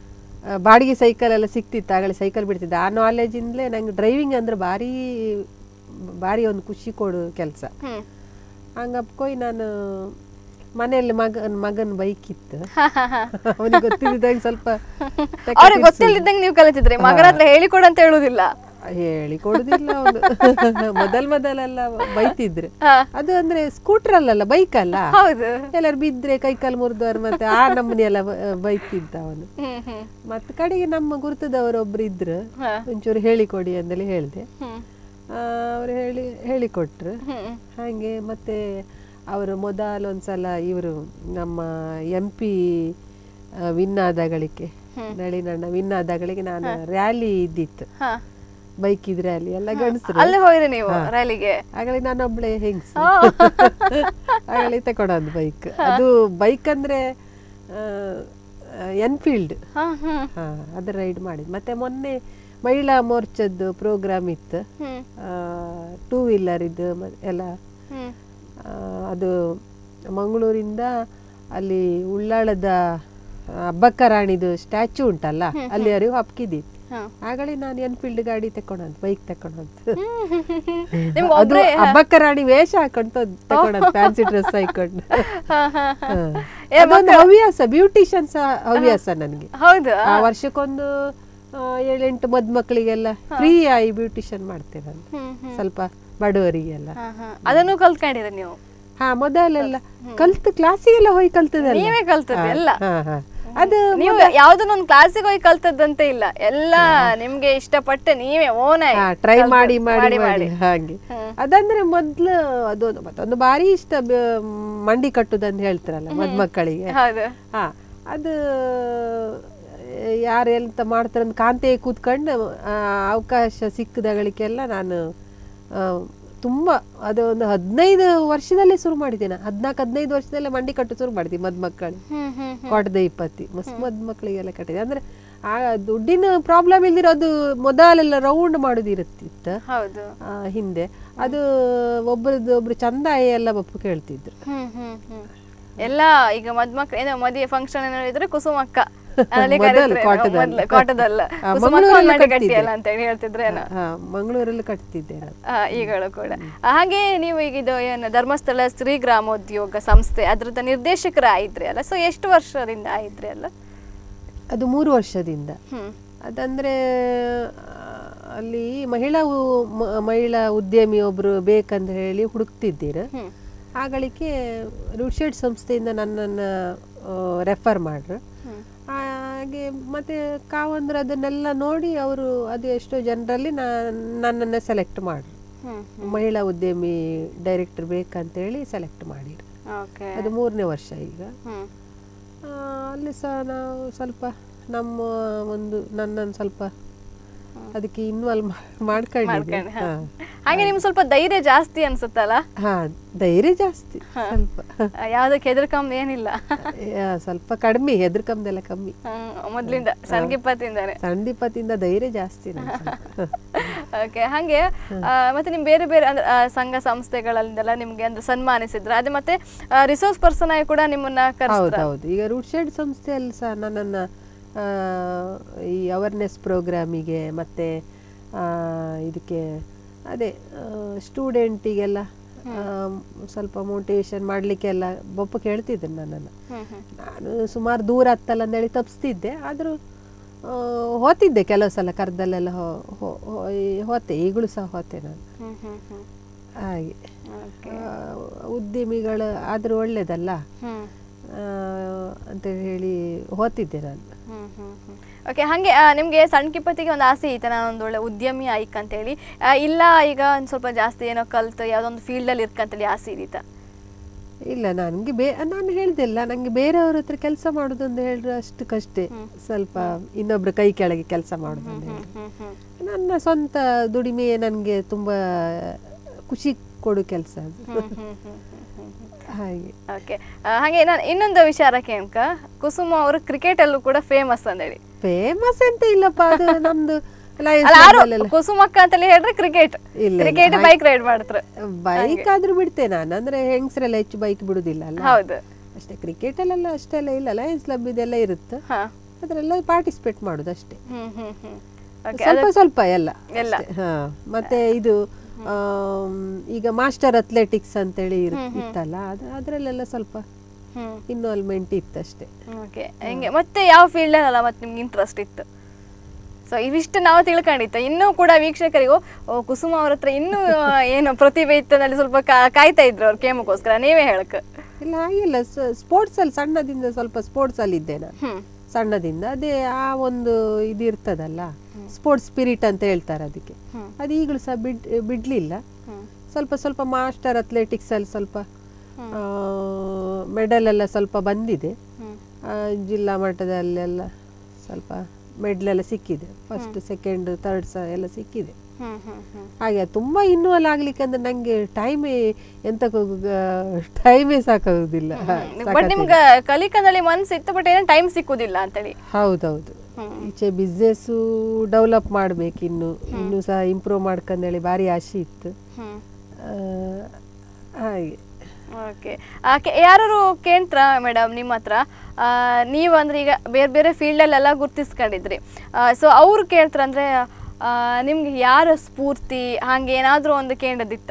ಬಾಡಿಗೆ ಸೈಕಲ್ ಎಲ್ಲ ಸಿಕ್ತಿತ್ತು ಆಗಲೇ ಸೈಕಲ್ ಬಿಡ್ತಿದ್ದೆ ಆ ನಾಲೆಜಿಂದಲೇ ನಂಗೆ ಡ್ರೈವಿಂಗ್ ಅಂದ್ರೆ ಭಾರಿ ಭಾರಿ ಒಂದು ಖುಷಿ ಕೊಡು ಕೆಲಸ ಹ್ಮ್ ಹಂಗಪ್ಕೊಯ್ ನಾನು ಮನೆಯಲ್ಲಿ ಮಗನ್ ಮಗನ್ ಬೈಕ್ ಇತ್ತು ಅವನಿಗೆ ಗೊತ್ತಿದ್ದಾಗ ಸ್ವಲ್ಪ ತೆಕ್ಕೆ ಅವ್ರಿಗೆ ತಿರ್ಸೋದು. ಗೊತ್ತಿಲ್ಲದಂಗೆ ನೀವು ಕಲಿತಿದ್ರಿ ಮಗನ ಹತ್ರ ಹೇಳಿಕೊಡು ಅಂತ ಹೇಳುದಿಲ್ಲ ಹೇಳಿ ಕೊಡುದಿಲ್ಲ ಅವನು ಮೊದಲ್ ಮೊದಲೆಲ್ಲ ಬೈತಿದ್ರು ಹಾ. ಅದು ಅಂದ್ರೆ ಸ್ಕೂಟರ್ ಅಲ್ಲಲ್ಲ ಬೈಕ್ ಅಲ್ಲ ಹೌದು ಎಲ್ಲರೂ ಬಿದ್ರೆ ಕೈ ಕಾಲು ಮುರಿದವ್ರು ಮತ್ತೆ ಆ ನಮ್ಮನೆ ಎಲ್ಲ ಬ- ಬೈತಿದ್ದ ಅವನು ಹ್ಮ್ ಹ್ಮ್ ಮತ್ತೆ ಕಡೆಗೆ ನಮ್ಮ ಗುರುತದವರು ಒಬ್ರು ಇದ್ರು ಹಾ. ಒಂಚೂರು ಹೇಳಿಕೊಡಿ ಅಂತೇಳಿ ಹೇಳಿದೆ ಹ್ಮ್ ಅವರು ಹೇಳಿ ಹೇಳಿಕೊಟ್ರು ಹ್ಮ್ ಹಾಗೆ ಮತ್ತೆ ಅವರು ಮೊದಲು ಒಂದ್ಸಲ ಇವರು ನಮ್ಮ ಎಂ ಪಿ ವಿನ್ ಆದಗಳಿಗೆ ನಳಿನಣ್ಣ ವಿನ್ ಆದಗಳಿಗೆ ನಾನು ರ್ಯಾಲಿ ಇದ್ದಿತ್ತು ಹಾ ಬೈಕ್ ಇದ್ ರ್ಯಾಲಿ ಎಲ್ಲ ಗಂಡಸರು ಅಲ್ಲೇ ಹೋಗಿರಿ ನೀವು ರ್ಯಾಲಿಗೆ ಆಗಲೇ ನಾನೊಬ್ಳೆ ಹೆಂಗ್ಸ್ ಆಗಲೇ ತಗೊಂಡದ್ದು ಬೈಕ್ ಅದು ಬೈಕ್ ಅಂದ್ರೆ ಎನ್ಫೀಲ್ಡ್ ಹಾ ಹ್ಮ್ ಹಾ ಅದು ರೈಡ್ ಮಾಡಿದ್ ಮತ್ತೆ ಮೊನ್ನೆ ಮಹಿಳಾ ಮೋರ್ಚಾದ್ದು ಪ್ರೋಗ್ರಾಮ್ ಇತ್ತು ಹ್ಮ್ ಟೂ ವೀಲರ್ ಇದು ಮ- ಎಲ್ಲ ಹ್ಮ್ ಆ, ಅದು ಮಂಗಳೂರಿಂದ ಅಲ್ಲಿ ಉಳ್ಳಾಳದ ಅಬ್ಬಕ್ಕ ರಾಣಿದು ಸ್ಟ್ಯಾಚು ಉಂಟಲ್ಲ ಅಲ್ಲಿವರೆಗೂ ಹಪ್ಕಿದ್ದಿತ್ತು ಹಾ. ಆಗಲೇ ನಾನು ಎನ್ಫೀಲ್ಡ್ ಗಾಡಿ ತಕೊಂಡಂತ ಬೈಕ್ ತಕೊಂಡಂತ ನಿಮ್ಗೆ ಅದು ಅಬ್ಬಕ್ಕ ರಾಣಿ ವೇಷ ಹಾಕೊಂಡು ತಕೊಂಡಂತ ಫ್ಯಾನ್ಸಿ ಡ್ರೆಸ್ ಹಾಕೊಂಡು ಹಾ ಹಾ ಹಾ. ಅದೊಂದು ಹವ್ಯಾಸ ಬ್ಯೂಟಿಷಿಯನ್ ಸಹ ಹವ್ಯಾಸ ನನಗೆ ಹೌದು ಆ ವರ್ಷಕ್ಕೊಂದು ಆ, ಏಳೆಂಟು ಮದ್ಮಕ್ಳಿಗೆಲ್ಲ ಫ್ರೀ ಆಗಿ ಬ್ಯೂಟಿಷಿಯನ್ ಮಾಡ್ತೇನೆ ನಾನು ಹ್ಮ್ ಹ್ಮ್ ಸ್ವಲ್ಪ ಬಡವರಿಗೆಲ್ಲ ಹಾ ಹಾ ಅದನ್ನು ಕಲ್ತ್ಕೊಂಡಿರ ನೀವು ಹಾ ಮೊದಲೆಲ್ಲ ಕಲ್ತು ಕ್ಲಾಸಿಗೆಲ್ಲ ಹೋಗಿ ಕಲ್ತದಲ್ಲ ನೀವೇ ಕಲ್ತದ್ದು ಎಲ್ಲ ಹಾ ಹಾ ಅದು ನೀವು ಯಾವ್ದನ್ನೊಂದು ಕ್ಲಾಸಿಗೆ ಹೋಗಿ ಕಲ್ತದ್ದಂತೆ ಇಲ್ಲ ಎಲ್ಲ ನಿಮ್ಗೆ ಇಷ್ಟಪಟ್ಟೆ ನೀವೇ ಓನ ಟ್ರೈ ಮಾಡಿ ಮಾಡಿ ಮಾಡಿ ಹಾಗೆ ಅದಂದ್ರೆ ಮೊದ್ಲು ಅದು ಮತ್ತೊಂದು ಭಾರಿ ಇಷ್ಟ ಬ- ಮಂಡಿ ಕಟ್ಟುದಂತ ಹೇಳ್ತಾರಲ್ಲ ಮದ್ಮಕ್ಕಳಿಗೆ ಹೌದು ಹಾ ಅದು ಯಾರು ಎಂತ ಮಾಡ್ತಾರೆ ಅಂತ ಕಾಂತೆ ಕೂತ್ಕೊಂಡು ಆ, ಅವಕಾಶ ಸಿಕ್ಕದಗಳಿಗೆಲ್ಲ ನಾನು ಆ, ತುಂಬಾ ಅದು ಒಂದು ಹದಿನೈದು ವರ್ಷದಲ್ಲೇ ಶುರು ಮಾಡಿದ್ದೇನೆ ಹದಿನಾಲ್ಕು ಹದಿನೈದು ವರ್ಷದಲ್ಲೇ ಮಂಡಿ ಕಟ್ಟು ಶುರು ಮಾಡಿದ್ವಿ ಮದ್ಮಕ್ಕಳು ಹ್ಮ್ ಹ್ಮ್ ಕೊಡದ ಇಪ್ಪತ್ತಿ ಮಸ್ತ್ ಮದ್ಮಕ್ಳಿಗೆಲ್ಲ ಕಟ್ಟಿದೆ ಅಂದ್ರೆ ಆ ದುಡ್ಡಿನ ಪ್ರಾಬ್ಲಮ್ ಇಲ್ದಿರೋದು ಮೊದಲೆಲ್ಲ ರೌಂಡ್ ಮಾಡೋದಿರುತ್ತಿತ್ತು ಹೌದು ಆ, ಹಿಂದೆ ಅದು ಒಬ್ಬರದ್ದು ಒಬ್ರು ಚಂದ ಎಲ್ಲ ಬಪ್ಪು ಕೇಳ್ತಿದ್ರು ಹ್ಮ್ ಹ್ಮ್ ಹ್ಮ್ ಎಲ್ಲ ಈಗ ಮದ್ಮಕ್ಳು ಏನೋ ಮದುವೆ ಫಂಕ್ಷನ್ ಏನೋ ಇದ್ರೆ ಕುಸುಮಕ್ಕ ಅಲ್ಲಿ ಮೊದಲು ಕರೀತಾರೆ ನಾವು ಕೋಟದಲ್ಲಿ. ಮೊದ್ಲು ಕೋಟದಲ್ಲ ಆ, ಕುಸುಮಕ್ಕ ಮಂಗಳೂರಲ್ಲಿ ಒಂದ್ ಮಾಡಿ ಕಟ್ತಿದ್ರು. ಕಟ್ಟಿಯಲ್ಲ ಅಂತ ಹೇಳಿ ಹೇಳ್ತಿದ್ರೇನೋ ಹಾ ಮಂಗಳೂರಲ್ಲಿ ಕಟ್ತಿದ್ದೆ ನಾನು ಆ, ಈಗಳು ಕೂಡ ಆ, ಹಾಗೆ ನೀವು ಈಗ ಇದು ಏನು ಧರ್ಮಸ್ಥಳ ಶ್ರೀ ಗ್ರಾಮೋದ್ಯೋಗ ಸಂಸ್ಥೆ ಅದ್ರದ್ದು ನಿರ್ದೇಶಕರ ಆಯಿದ್ರಿ ಅಲ್ಲ ಸೊ ಎಷ್ಟು ವರ್ಷದಿಂದ ಆಯಿದ್ರಿ ಅಲ್ಲ ಅದು ಮೂರು ವರ್ಷದಿಂದ ಹ್ಮ್ ಅದಂದ್ರೆ ಆ, ಅಲ್ಲಿ ಮಹಿಳಾ ಉ- ಮ- ಮಹಿಳಾ ಉದ್ಯಮಿ ಒಬ್ರು ಬೇಕಂತ ಹೇಳಿ ಹುಡುಕ್ತಿದ್ದೀರ ಹ್ಮ್ ಆಗಳಿಗೆ ರೂಡ್ಶೆಡ್ ಸಂಸ್ಥೆಯಿಂದ ನನ್ನನ್ನು ರೆಫರ್ ಮಾಡ್ರು ಹ್ಮ್ ಹಾಗೆ ಮತ್ತೆ ಕಾವಂದ್ರೆ ಅದನ್ನೆಲ್ಲ ನೋಡಿ ಅವರು ಅದು ಎಷ್ಟೋ ಜನರಲ್ಲಿ ನನ್ನನ್ನು ಸೆಲೆಕ್ಟ್ ಮಾಡ್ರು ಹ್ಮ್ ಮಹಿಳಾ ಉದ್ಯಮಿ ಡೈರೆಕ್ಟರ್ ಬೇಕಂತೇಳಿ ಸೆಲೆಕ್ಟ್ ಮಾಡಿರು ಓಕೆ ಅದು ಮೂರನೇ ವರ್ಷ ಈಗ ಹ್ಮ್ ಆ, ಅಲ್ಲಿ ಸಹ ನಾವು ಸ್ವಲ್ಪ ನಮ್ಮ ಒಂದು ನನ್ನನ್ನು ಸ್ವಲ್ಪ ಅದಕ್ಕೆ ಇನ್ವಾಲ್ವ್ ಮಾಡ್ಕೊಂಡಿದ್ದೆ ಮಾಡ್ಕೊಂಡು, ಹಾ. ಹಾಗೆ ನಿಮ್ಗೆ ಸ್ವಲ್ಪ ಧೈರ್ಯ ಜಾಸ್ತಿ ಅನ್ಸುತ್ತಲ್ಲ ಹಾ ಧೈರ್ಯ ಜಾಸ್ತಿ ಸ್ವಲ್ಪ ಆ, ಯಾವ್ದಕ್ಕೆ ಹೆದರ್ಕಂಬ ಏನಿಲ್ಲ ಯಾ, ಸ್ವಲ್ಪ ಕಡಿಮೆ ಹೆದರ್ಕಂದೆಲ್ಲ ಕಮ್ಮಿ ಹ್ಮ್, ಮೊದ್ಲಿಂದ ಸಣ್ಣಗಿಪ್ಪತ್ತಿಂದಾನೆ ಸಂದೀಪದಿಂದ ಧೈರ್ಯ ಜಾಸ್ತಿ ನಂಗೆ ಸ್ವಲ್ಪ. ಓಕೆ ಹಾಗೆ ಆ, ಮತ್ತೆ ನಿಮ್ ಬೇರೆ ಬೇರೆ ಅಂದ್ರೆ ಆ, ಸಂಘ ಸಂಸ್ಥೆಗಳಲ್ಲೆಲ್ಲ ನಿಮ್ಗೆ ಅಂದ್ರೆ ಸನ್ಮಾನಿಸಿದ್ರ ಅದೇ ಮತ್ತೆ ರಿಸೋರ್ಸ್ ಪರ್ಸನ್ ಆಗಿ ಕೂಡ ನಿಮ್ಮನ್ನ ಹೌದು ಕರೆಸ್ತ್ರ ಹೌದು ಈಗ ರೂಟ್ ಶೆಡ್ ಸಂಸ್ಥೆಯಲ್ಲಿ ಸಹ ನನ್ನನ್ನು ಈ ಅವೇರ್ನೆಸ್ ಪ್ರೋಗ್ರಾಮಿಗೆ ಮತ್ತು ಇದಕ್ಕೆ ಅದೇ ಸ್ಟೂಡೆಂಟಿಗೆಲ್ಲ ಸ್ವಲ್ಪ ಮೋಟಿವೇಶನ್ ಮಾಡಲಿಕ್ಕೆಲ್ಲ ಬೊಪ್ಪ ಕೇಳ್ತಿದ್ದೆ ನನ್ನನ್ನು ಹ್ಮ್ ಹ್ಮ್ ನಾನು ಸುಮಾರು ದೂರ ಹತ್ತಲ್ಲ ಅಂದೇಳಿ ತಪ್ಪಿಸ್ತಿದ್ದೆ ಆದರೂ ಹೋತಿದ್ದೆ ಕೆಲವು ಸಲ ಕರ್ದಲ್ಲೆಲ್ಲ ಹೋ- ಹೋ- ಹೋ- ಈ- ಹೋತೆ ಈಗಲೂ ಸಹ ಹೋತೆ ನಾನು ಹ್ಮ್ ಹ್ಮ್ ಹ್ಮ್ ಹಾಗೆ ಓಕೆ ಆ, ಉದ್ಯಮಿಗಳು ಆದರೂ ಒಳ್ಳೇದಲ್ಲ ಹ್ಮ್ ಆ, ಅಂತ ಹೇಳಿ ಹೋತಿದ್ದೆ ನಾನು ಹ್ಮ್ ಹ್ಮ್ ಹ್ಮ್ ಓಕೆ ಹಾಗೆ ಆ, ನಿಮ್ಗೆ ಸಣ್ಣ ಕಿಪ್ಪತ್ತಿಗೆ ಒಂದು ಆಸೆ ಐತೆ ನಾನು ಒಂದು ಒಳ್ಳೆ ಉದ್ಯಮಿ ಆಯ್ಕ್ ಅಂತೇಳಿ ಆ, ಇಲ್ಲ ಈಗ ಒಂದು ಸ್ವಲ್ಪ ಜಾಸ್ತಿ ಏನೋ ಕಲ್ತು ಯಾವುದೊಂದು ಫೀಲ್ಡಲ್ಲಿ ಇರ್ಕಂತೇಳಿ ಆಸೆ ಇದೀತ ಇಲ್ಲ ನನಗೆ ಬೇ ನಾನು ಹೇಳ್ದಿಲ್ಲ ನನಗೆ ಬೇರೆಯವ್ರ ಹತ್ರ ಕೆಲಸ ಮಾಡೋದು ಅಂತ ಹೇಳಿದ್ರೆ ಅಷ್ಟು ಕಷ್ಟ ಸ್ವಲ್ಪ ಇನ್ನೊಬ್ರ ಕೈ ಕೆಳಗೆ ಕೆಲಸ ಮಾಡೋದು ಅಂತ ಹೇಳಿ ಹ್ಮ್ ಹ್ಮ್ ನನ್ನ ಸ್ವಂತ ದುಡಿಮೆ ನನಗೆ ತುಂಬ ಖುಷಿ ಕೊಡು ಕೆಲಸ ಅದು ಹ್ಮ್ ಹ್ಮ್ ಹ್ಮ್ ಹ್ಮ್ ಹ್ಮ್ ಹ್ಮ್ ಹಾಗೆ ಓಕೆ ಹಾಗೆ ನಾನು ಇನ್ನೊಂದು ವಿಚಾರಕ್ಕೆ ಅನ್ಕ ಕುಸುಮ ಅವರು ಕ್ರಿಕೆಟ್ ಅಲ್ಲೂ ಕೂಡ ಫೇಮಸ್ ಅಂದೇಳಿ ಫೇಮಸ್ ಅಂತ ಇಲ್ಲಪ್ಪ ಅದು ನಮ್ದು Lions ಅಲ್ಲ ಯಾರು Club ಅಲ್ಲೆಲ್ಲ. ಕುಸುಮಕ್ಕ ಅಂತೇಳಿ ಹೇಳಿದ್ರೆ ಕ್ರಿಕೆಟ್ ಇಲ್ಲ, ಇಲ್ಲ. ಕ್ರಿಕೆಟ್ ಬೈಕ್ ರೈಡ್ ಮಾಡ್ತಾರೆ ಬೈಕ್ ಆದ್ರೂ ಬಿಡ್ತೆ ನಾನು ಅಂದ್ರೆ ಹೆಂಗಸರೆಲ್ಲ ಹೆಚ್ಚು ಬೈಕ್ ಬಿಡುದಿಲ್ಲ ಅಲ್ಲ ಹೌದು ಅಷ್ಟೇ ಕ್ರಿಕೆಟ್ ಅಲ್ಲೆಲ್ಲ ಅಷ್ಟೆಲ್ಲ ಇಲ್ಲ ಲಯನ್ಸ್ ಕ್ಲಬ್ ಇದೆಲ್ಲ ಇರುತ್ತೆ ಹಾ ಅದರೆಲ್ಲ ಪಾರ್ಟಿಸಿಪೇಟ್ ಮಾಡೋದು ಅಷ್ಟೇ ಹ್ಮ್ ಹ್ಮ್ ಹ್ಮ್ ಓಕೆ ಸ್ವಲ್ಪ ಸ್ವಲ್ಪ ಎಲ್ಲ ಎಲ್ಲ. ಅಷ್ಟೇ. ಹಾ ಮತ್ತೆ ಇದು ಆಮ್, ಈಗ ಮಾಸ್ಟರ್ ಅಥ್ಲೆಟಿಕ್ಸ್ ಅಂತೇಳಿ ಇರ್- ಇತ್ತಲ್ಲ ಅದು ಅದರಲ್ಲೆಲ್ಲ ಸ್ವಲ್ಪ ಹ್ಮ್ ಇನ್ವಾಲ್ವ್ಮೆಂಟ್ ಇತ್ತಷ್ಟೇ ಓಕೆ ಹಿಂಗೆ ಮತ್ತೆ ಯಾವ ಫೀಲ್ಡ್ ಅಲ್ಲ ಮತ್ತೆ ನಿಮ್ಗೆ ಇಂಟ್ರೆಸ್ಟ್ ಇತ್ತು ಸೊ ಇವಿಷ್ಟು ನಾವು ತಿಳ್ಕೊಂಡಿತ್ತು ಇನ್ನೂ ಕೂಡ ವೀಕ್ಷಕರಿಗೂ ಓ, ಕುಸುಮ ಅವ್ರ ಹತ್ರ ಇನ್ನೂ ಆ, ಏನು ಪ್ರತಿಭೆ ಇತ್ತನಲ್ಲಿ ಸ್ವಲ್ಪ ಕಾ- ಕಾಯ್ತಾ ಇದ್ರು ಅವ್ರ ಕೇಮಕ್ಕೋಸ್ಕರ ನೀವೇ ಹೇಳಕ್ ಇಲ್ಲ ಹಾಗಿಲ್ಲ ಸ್ಪೋರ್ಟ್ಸ್ ಅಲ್ಲಿ ಸಣ್ಣದಿಂದ ಸ್ವಲ್ಪ ಸ್ಪೋರ್ಟ್ಸ್ ಅಲ್ಲಿ ಇದ್ದೆ ನಾನು ಹ್ಮ್ ಸಣ್ಣದಿಂದ ಅದೇ ಆ ಒಂದು ಇದು ಇರ್ತದಲ್ಲ ಸ್ಪೋರ್ಟ್ಸ್ ಸ್ಪಿರಿಟ್ ಅಂತ ಹೇಳ್ತಾರೆ ಅದಕ್ಕೆ ಹ್ಮ್. ಅದು ಈಗಲೂ ಸಹ ಬಿಡ್ ಬಿಡ್ಲಿಲ್ಲ ಹ್ಮ್ ಸ್ವಲ್ಪ ಸ್ವಲ್ಪ ಮಾಸ್ಟರ್ ಅಥ್ಲೆಟಿಕ್ಸ್ ಅಲ್ಲಿ ಸ್ವಲ್ಪ ಮೆಡಲ್ ಎಲ್ಲ ಸ್ವಲ್ಪ ಬಂದಿದೆ ಹ್ಮ್ ಆ, ಜಿಲ್ಲಾ ಮಟ್ಟದಲ್ಲೆಲ್ಲ ಸ್ವಲ್ಪ ಮೆಡ್ಲೆಲ್ಲ ಸಿಕ್ಕಿದೆ ಫಸ್ಟ್ ಸೆಕೆಂಡ್ ಥರ್ಡ್ ಸಹ ಎಲ್ಲ ಸಿಕ್ಕಿದೆ ಹ್ಮ್ ಹ್ಮ್ ಹ್ಮ್ ಹಾಗೆ ಅದು ತುಂಬ ಇನ್ವಾಲ್ವ್ ಆಗ್ಲಿಕ್ಕೆ ಅಂದ್ರೆ ನಂಗೆ ಟೈಮೇ ಎಂತಕ್ಕೂ ಟೈಮೇ ಸಾಕಾಗುದಿಲ್ಲ ಬಟ್ ನಿಮ್ಗೆ ಕಲಿಕಂದಲ್ಲಿ ಮನ್ಸು ಇತ್ತು ಬಟ್ ಏನೋ ಟೈಮ್ ಸಿಕ್ಕುದಿಲ್ಲ ಅಂತೇಳಿ ಹೌದೌದು ಈಚೆ ಬಿಸ್ನೆಸ್ಸು ಡೆವಲಪ್ ಮಾಡ್ಬೇಕು ಇನ್ನು ಇನ್ನೂ ಸಹ ಇಂಪ್ರೂವ್ ಮಾಡ್ಕೊಂಡೇಳಿ ಭಾರಿ ಆಸೆ ಇತ್ತು ಹ್ಮ್ ಆ, ಹಾಗೆ ಓಕೆ ಯಾರು ಕೇಳ್ತ್ರ ಮೇಡಮ್ ನಿಮ್ಮ ಹತ್ರ ಆ, ನೀವು ಅಂದ್ರೆ ಈಗ ಬೇರೆ ಬೇರೆ ಫೀಲ್ಡಲ್ಲೆಲ್ಲ ಗುರ್ತಿಸ್ಕೊಂಡಿದ್ರಿ ಸೊ ಅವ್ರು ಕೇಳ್ತಾರ ಅಂದ್ರೆ ಆ, ನಿಮ್ಗೆ ಯಾರ ಸ್ಫೂರ್ತಿ ಹಾಗೆ ಏನಾದರೂ ಒಂದು ಕೇಳದಿತ್ತ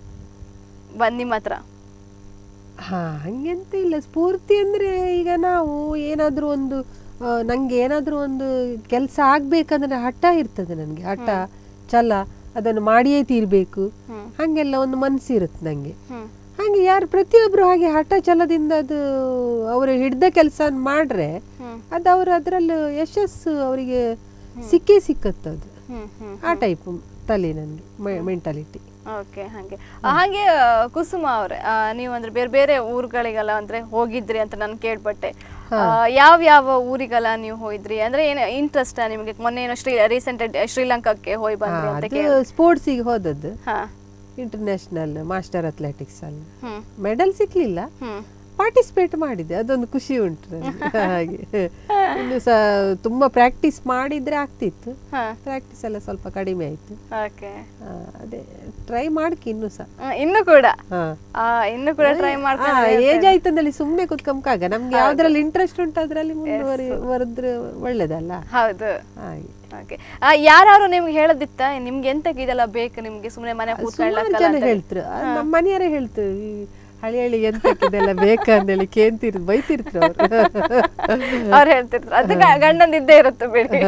ಬಂದ್ ನಿಮ್ಮ ಹತ್ರ ಹಾ ಹಂಗೆಂತ ಇಲ್ಲ ಸ್ಫೂರ್ತಿ ಅಂದ್ರೆ ಈಗ ನಾವು ಏನಾದ್ರೂ ಒಂದು ಆ, ನಂಗೆ ಏನಾದ್ರೂ ಒಂದು ಕೆಲಸ ಆಗ್ಬೇಕಂದ್ರೆ ಹಠ ಇರ್ತದೆ ನನಗೆ ಹಠ ಛಲ ಅದನ್ನು ಮಾಡಿಯೇ ತೀರ್ಬೇಕು ಹಾಗೆಲ್ಲ ಒಂದು ಮನಸ್ಸಿರುತ್ತೆ ನಂಗೆ ಹ್ಮ್ ಹಾಗೆ ಯಾರು ಪ್ರತಿಯೊಬ್ರು ಹಾಗೆ ಹಠ ಛಲದಿಂದ ಅದು ಅವರು ಹಿಡ್ದ ಕೆಲಸ ಮಾಡ್ರೆ ಹ್ಮ್. ಅದು ಅವ್ರು ಅದರಲ್ಲಿ ಯಶಸ್ಸು ಅವರಿಗೆ ಸಿಕ್ಕೇ ಸಿಕ್ಕತ್ತದು ಹ್ಮ್ ಹ್ಮ್ ಆ ಟೈಪ್ ತಲೆ ನನಗೆ ಮೆಂಟಾಲಿಟಿ ಓಕೆ ಹಾಗೆ ಆ, ಹಾಗೆ ಆ, ಕುಸುಮ ಅವ್ರೆ ಆ, ನೀವು ಅಂದ್ರೆ ಬೇರೆ ಬೇರೆ ಊರುಗಳಿಗೆಲ್ಲ ಅಂದ್ರೆ ಹೋಗಿದ್ರಿ ಅಂತ ನಾನು ಕೇಳ್ಪಟ್ಟೆ ಯಾವ ಯಾವ ಊರಿಗೆಲ್ಲ ನೀವು ಹೋಗಿದ್ರಿ ಅಂದ್ರೆ ಏನು ಇಂಟ್ರೆಸ್ಟ್ ನಿಮಗೆ ಮೊನ್ನೆ ಏನೋ ಶ್ರೀ ರೀಸೆಂಟ್ ಶ್ರೀಲಂಕಾಕ್ಕೆ ಹೋಗಿ ಬಂದ್ರಿ ಅಂತ ಅದು ಕೇಳಿ ಸ್ಪೋರ್ಟ್ಸಿಗೆ ಹೋದದ್ದು ಹಾ ಇಂಟರ್ನ್ಯಾಷನಲ್ ಮಾಸ್ಟರ್ ಅಥ್ಲೆಟಿಕ್ಸ್ ಅಲ್ಲಿ ಹ್ಮ್ ಮೆಡಲ್ ಸಿಕ್ಲಿಲ್ಲ ಹ್ಮ್ ಪಾರ್ಟಿಸಿಪೇಟ್ ಮಾಡಿದೆ ಅದೊಂದು ಖುಷಿ ಉಂಟು ನನಗೆ ಹಾಗೆ ಇನ್ನು ಸಹ ತುಂಬಾ ಪ್ರಾಕ್ಟೀಸ್ ಮಾಡಿದ್ರೆ ಆಗ್ತಿತ್ತು ಹಾ ಪ್ರಾಕ್ಟೀಸ್ ಎಲ್ಲ ಸ್ವಲ್ಪ ಕಡಿಮೆ ಆಯ್ತು ಓಕೆ ಆ, ಅದೇ ಟ್ರೈ ಮಾಡ್ಕಿ ಇನ್ನು ಸಹ ಇನ್ನು ಕೂಡ ಹಾ ಆ, ಇನ್ನು ಕೂಡ ಟ್ರೈ ಮಾಡ್ಕೊಂಡು ಏಜ್ ಆಯ್ತಂದಲ್ಲಿ ಸುಮ್ನೆ ಕುತ್ಕೊಂಬಾಗ ನಮ್ಗೆ ಯಾವ್ದ್ರಲ್ಲಿ ಇಂಟ್ರೆಸ್ಟ್ ಉಂಟು ಅದ್ರಲ್ಲಿ ಮುಂದುವರಿ ಬರೆದ್ರೆ ಒಳ್ಳೇದಲ್ಲ ಹೌದು ಹಾಗೆ ಓಕೆ ಯಾರು ನಿಮ್ಗೆ ಹೇಳದಿತ್ತ ನಿಮ್ಗೆ ಎಂತಕ್ಕೆ ಇದೆಲ್ಲ ಬೇಕು ನಿಮ್ಗೆ ಸುಮ್ಮನೆ ಮನೆ ಸುಮಾರು ಕೂತ್ಕೊಳ್ಳಕ್ಕಲ್ಲ ಜನ ಅಂತ ಹೇಳಿ? ಹೇಳ್ತಾರೆ ನಮ್ಮ ಮನೆಯವರೇ ಹೇಳ್ತಾರೆ ಈ ಹಳಿ ಹಳಿ ಎಂತಕ್ಕೆ ಇದೆಲ್ಲ ಬೇಕಂದೇಳಿ ಕೇಂತಿರ್ ಬೈತಿರ್ತಾರೆ ಅವ್ರು ಅವ್ರು ಹೇಳ್ತಿರ್ತಾರೆ ಅದು ಗ- ಗಂಡಂದಿದ್ದೇ ಇರುತ್ತೆ ಬಿಡಿ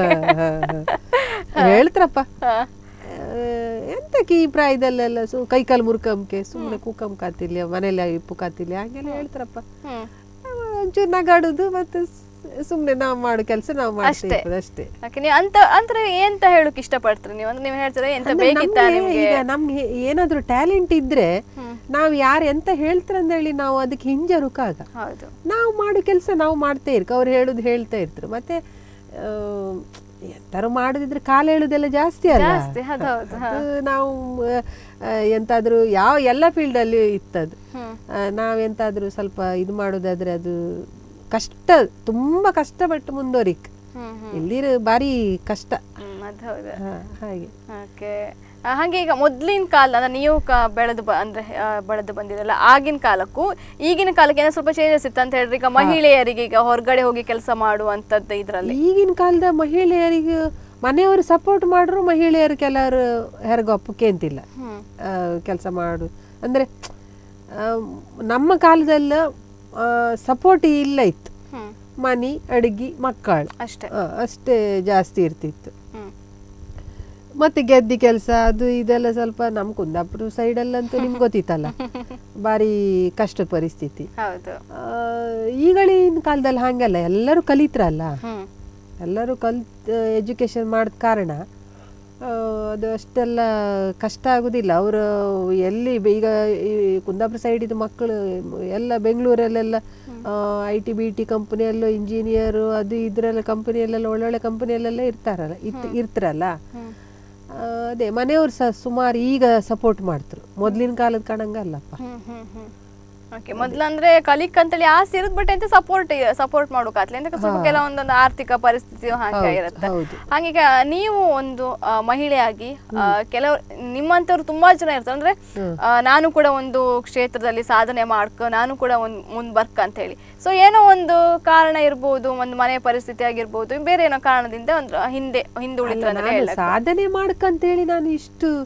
ಹೇಳ್ತಾರಪ್ಪ ಹಾ. ಆ, ಎಂತಕ್ಕೆ ಈ ಪ್ರಾಯದಲ್ಲೆಲ್ಲ ಸು ಕೈಕಾಲು ಮುರ್ಕಂಕೆ ಸುಮ್ಮನೆ ಕೂಕಂಕಾತಿಲ್ಲ ಮನೇಲಿ ಇಪ್ಪು ಕಾತಿಲ್ಲ ಹಾಗೆಲ್ಲ ಹೇಳ್ತಾರಪ್ಪ ಹ್ಮ್ ಒಂಚೂರು ನಗಾಡುದು ಮತ್ತೆ ಸುಮ್ಮನೆ ನಾವು ಮಾಡೋ ಕೆಲಸ ನಾವು ಅಷ್ಟೇ. ಮಾಡ್ತೀವಿ ಅಷ್ಟೇ ಓಕೆ ನೀವು ಅಂತ ಅಂದ್ರೆ ಎಂತ ಹೇಳಕ್ ಇಷ್ಟಪಡ್ತೀರಿ ನೀವು ಅಂದ್ರೆ ನೀವು ಹೇಳ್ತೀರಾ ಎಂತ ಅಂದ್ರೆ ಬೇಕಿತ್ತಾ ನಮ್ಗೆ ನಿಮ್ಗೆ ಈಗ ನಮ್ಗೆ ಏನಾದ್ರೂ ಟ್ಯಾಲೆಂಟ್ ಇದ್ರೆ ನಾವು ಯಾರು ಎಂತ ಹೇಳ್ತಾರಂದೇಳಿ ನಾವು ಅದಕ್ಕೆ ಹಿಂಜರುಕಾಗ ಹೌದು ನಾವು ಮಾಡೋ ಕೆಲಸ ನಾವು ಮಾಡ್ತಾ ಇರ್ಕ ಅವ್ರು ಹೇಳುದು ಹೇಳ್ತಾ ಇರ್ತಾರೆ ಮತ್ತೆ ಆ, ಎಂತಾರು ಮಾಡುದಿದ್ರೆ ಕಾಲ ಹೇಳುದೆಲ್ಲ ಜಾಸ್ತಿ ಅಲ್ಲ ಜಾಸ್ತಿ ಅದು ಹೌದು ಹಾ. ಅದು ನಾವು ಆ, ಎಂತಾದ್ರೂ ಯಾವ ಎಲ್ಲ ಫೀಲ್ಡಲ್ಲಿ ಇತ್ತದು ಹ್ಮ್. ಆ, ನಾವೆಂತಾದ್ರೂ ಸ್ವಲ್ಪ ಇದು ಮಾಡೋದಾದ್ರೆ ಅದು ಕಷ್ಟ ತುಂಬಾ ಕಷ್ಟಪಟ್ಟು ಮುಂದುವರಿಕ್ ಹ್ಮ್ ಹ್ಮ್ ಇಲ್ಲಿರ ಬಾರಿ ಕಷ್ಟ ಹ್ಮ್ ಅದು ಹೌದು ಹಾ, ಹಾಗೆ ಓಕೆ ಹಾಗೆ ಈಗ ಮೊದ್ಲಿನ ಕಾಲ ಅಂದ್ರೆ ನೀವು ಕ- ಬೆಳೆದು ಬ ಅಂದ್ರೆ ಆ, ಬೆಳೆದು ಬಂದಿರಲ್ಲ ಆಗಿನ ಕಾಲಕ್ಕೂ ಈಗಿನ ಕಾಲಕ್ಕೆ ಏನೋ ಸ್ವಲ್ಪ ಚೇಂಜಸ್ ಇತ್ತು ಅಂತ ಹೇಳಿದ್ರೆ ಈಗ ಮಹಿಳೆಯರಿಗೆ ಈಗ ಹೊರಗಡೆ ಹೋಗಿ ಕೆಲಸ ಮಾಡುವಂತದ್ದು ಇದ್ರಲ್ಲಿ ಈಗಿನ ಕಾಲದ ಮಹಿಳೆಯರಿಗೆ ಮನೆಯವರು ಸಪೋರ್ಟ್ ಮಾಡ್ರು ಮಹಿಳೆಯರು ಕೆಲವರು ಹೆರಗೊಪ್ಪಕ್ಕೆ ಅಂತಿಲ್ಲ ಹ್ಮ್ ಕೆಲಸ ಮಾಡು ಅಂದರೆ ನಮ್ಮ ಕಾಲದಲ್ಲ ಸಪೋರ್ಟ್ ಇಲ್ಲ ಇತ್ತು ಹ್ಮ್ ಮನಿ ಅಡಿಗೆ ಮಕ್ಕಳು ಅಷ್ಟೇ ಆ, ಅಷ್ಟೇ ಜಾಸ್ತಿ ಇರ್ತಿತ್ತು ಹ್ಮ್ ಮತ್ತೆ ಗೆದ್ದಿ ಕೆಲಸ ಅದು ಇದೆಲ್ಲ ಸ್ವಲ್ಪ ನಮ್ಮ ಕುಂದಾಪುರ ಸೈಡಲ್ಲಂತೂ ನಿಮ್ಗೆ ಗೊತ್ತಿತ್ತಲ್ಲ ಭಾರಿ ಕಷ್ಟ ಪರಿಸ್ಥಿತಿ ಹೌದು ಆ, ಈಗಳಿನ ಕಾಲದಲ್ಲಿ ಹಾಗಲ್ಲ ಎಲ್ಲರೂ ಕಲಿತ್ರಲ್ಲ ಹ್ಮ್ ಎಲ್ಲರೂ ಕಲ್ತ್ ಎಜುಕೇಶನ್ ಮಾಡಿದ ಕಾರಣ ಆ, ಅದು ಅಷ್ಟೆಲ್ಲ ಕಷ್ಟ ಆಗುದಿಲ್ಲ ಅವರು ಎಲ್ಲಿ ಬೆ- ಈಗ ಈ ಕುಂದಾಪುರ ಸೈಡಿದು ಮಕ್ಕಳು ಎಲ್ಲ ಬೆಂಗಳೂರಲ್ಲೆಲ್ಲ ಐ ಟಿ ಬಿ ಟಿ ಕಂಪನಿಯಲ್ಲೂ ಇಂಜಿನಿಯರು ಅದು ಇದರೆಲ್ಲ ಕಂಪನಿಯಲ್ಲೆಲ್ಲ ಒಳ್ಳೊಳ್ಳೆ ಕಂಪನಿಯಲ್ಲೆಲ್ಲ ಇರ್ತಾರಲ್ಲ ಇತ್ ಇರ್ತಾರಲ್ಲ ಹ್ಮ್ ಆ, ಅದೇ ಮನೆಯವ್ರು ಸಹ ಸುಮಾರು ಈಗ ಸಪೋರ್ಟ್ ಮಾಡ್ತಾರೆ ಮೊದ್ಲಿನ ಕಾಲದ ಕಣಂಗಲ್ಲಪ್ಪ ಹ್ಮ್ ಹ್ಮ್ ಹ್ಮ್ ಓಕೆ ಮೊದ್ಲಂದ್ರೆ ಕಲಿಕ್ ಅಂತೇಳಿ ಆಸೆ ಇರುತ್ತೆ ಬಟ್ ಎಂತ ಸಪೋರ್ಟ್ ಸಪೋರ್ಟ್ ಮಾಡೋಕಾತ್ಲೆ ಅಂತ ಸ್ವಲ್ಪ ಕೆಲವೊಂದೊಂದು ಆರ್ಥಿಕ ಪರಿಸ್ಥಿತಿ ಹಾಗೆ ಇರುತ್ತೆ ಹೌದು ಹಾಗೆ ಈಗ ನೀವು ಒಂದು ಆ, ಮಹಿಳೆಯಾಗಿ ಆ, ಕೆಲವು ನಿಮ್ಮಂತವ್ರು ತುಂಬಾ ಜನ ಇರ್ತಾರೆ ಅಂದ್ರೆ ಆ, ನಾನು ಕೂಡ ಒಂದು ಕ್ಷೇತ್ರದಲ್ಲಿ ಸಾಧನೆ ಮಾಡ್ಕೊ ನಾನು ಕೂಡ ಒಂದು ಮುಂದ್ ಬರ್ಕ ಅಂತ ಹೇಳಿ ಸೊ ಏನೋ ಒಂದು ಕಾರಣ ಇರ್ಬೋದು ಒಂದು ಮನೆ ಪರಿಸ್ಥಿತಿ ಆಗಿರ್ಬೋದು ಬೇರೆ ಏನೋ ಕಾರಣದಿಂದ ಒಂದು ಹಿಂದೆ ಹಿಂದುಳಿದ್ರೆ ಅಂತ ನಾನು ಹೇಳಕ್ ಸಾಧನೆ ಮಾಡ್ಕಂತೇಳಿ ನಾನು ಇಷ್ಟು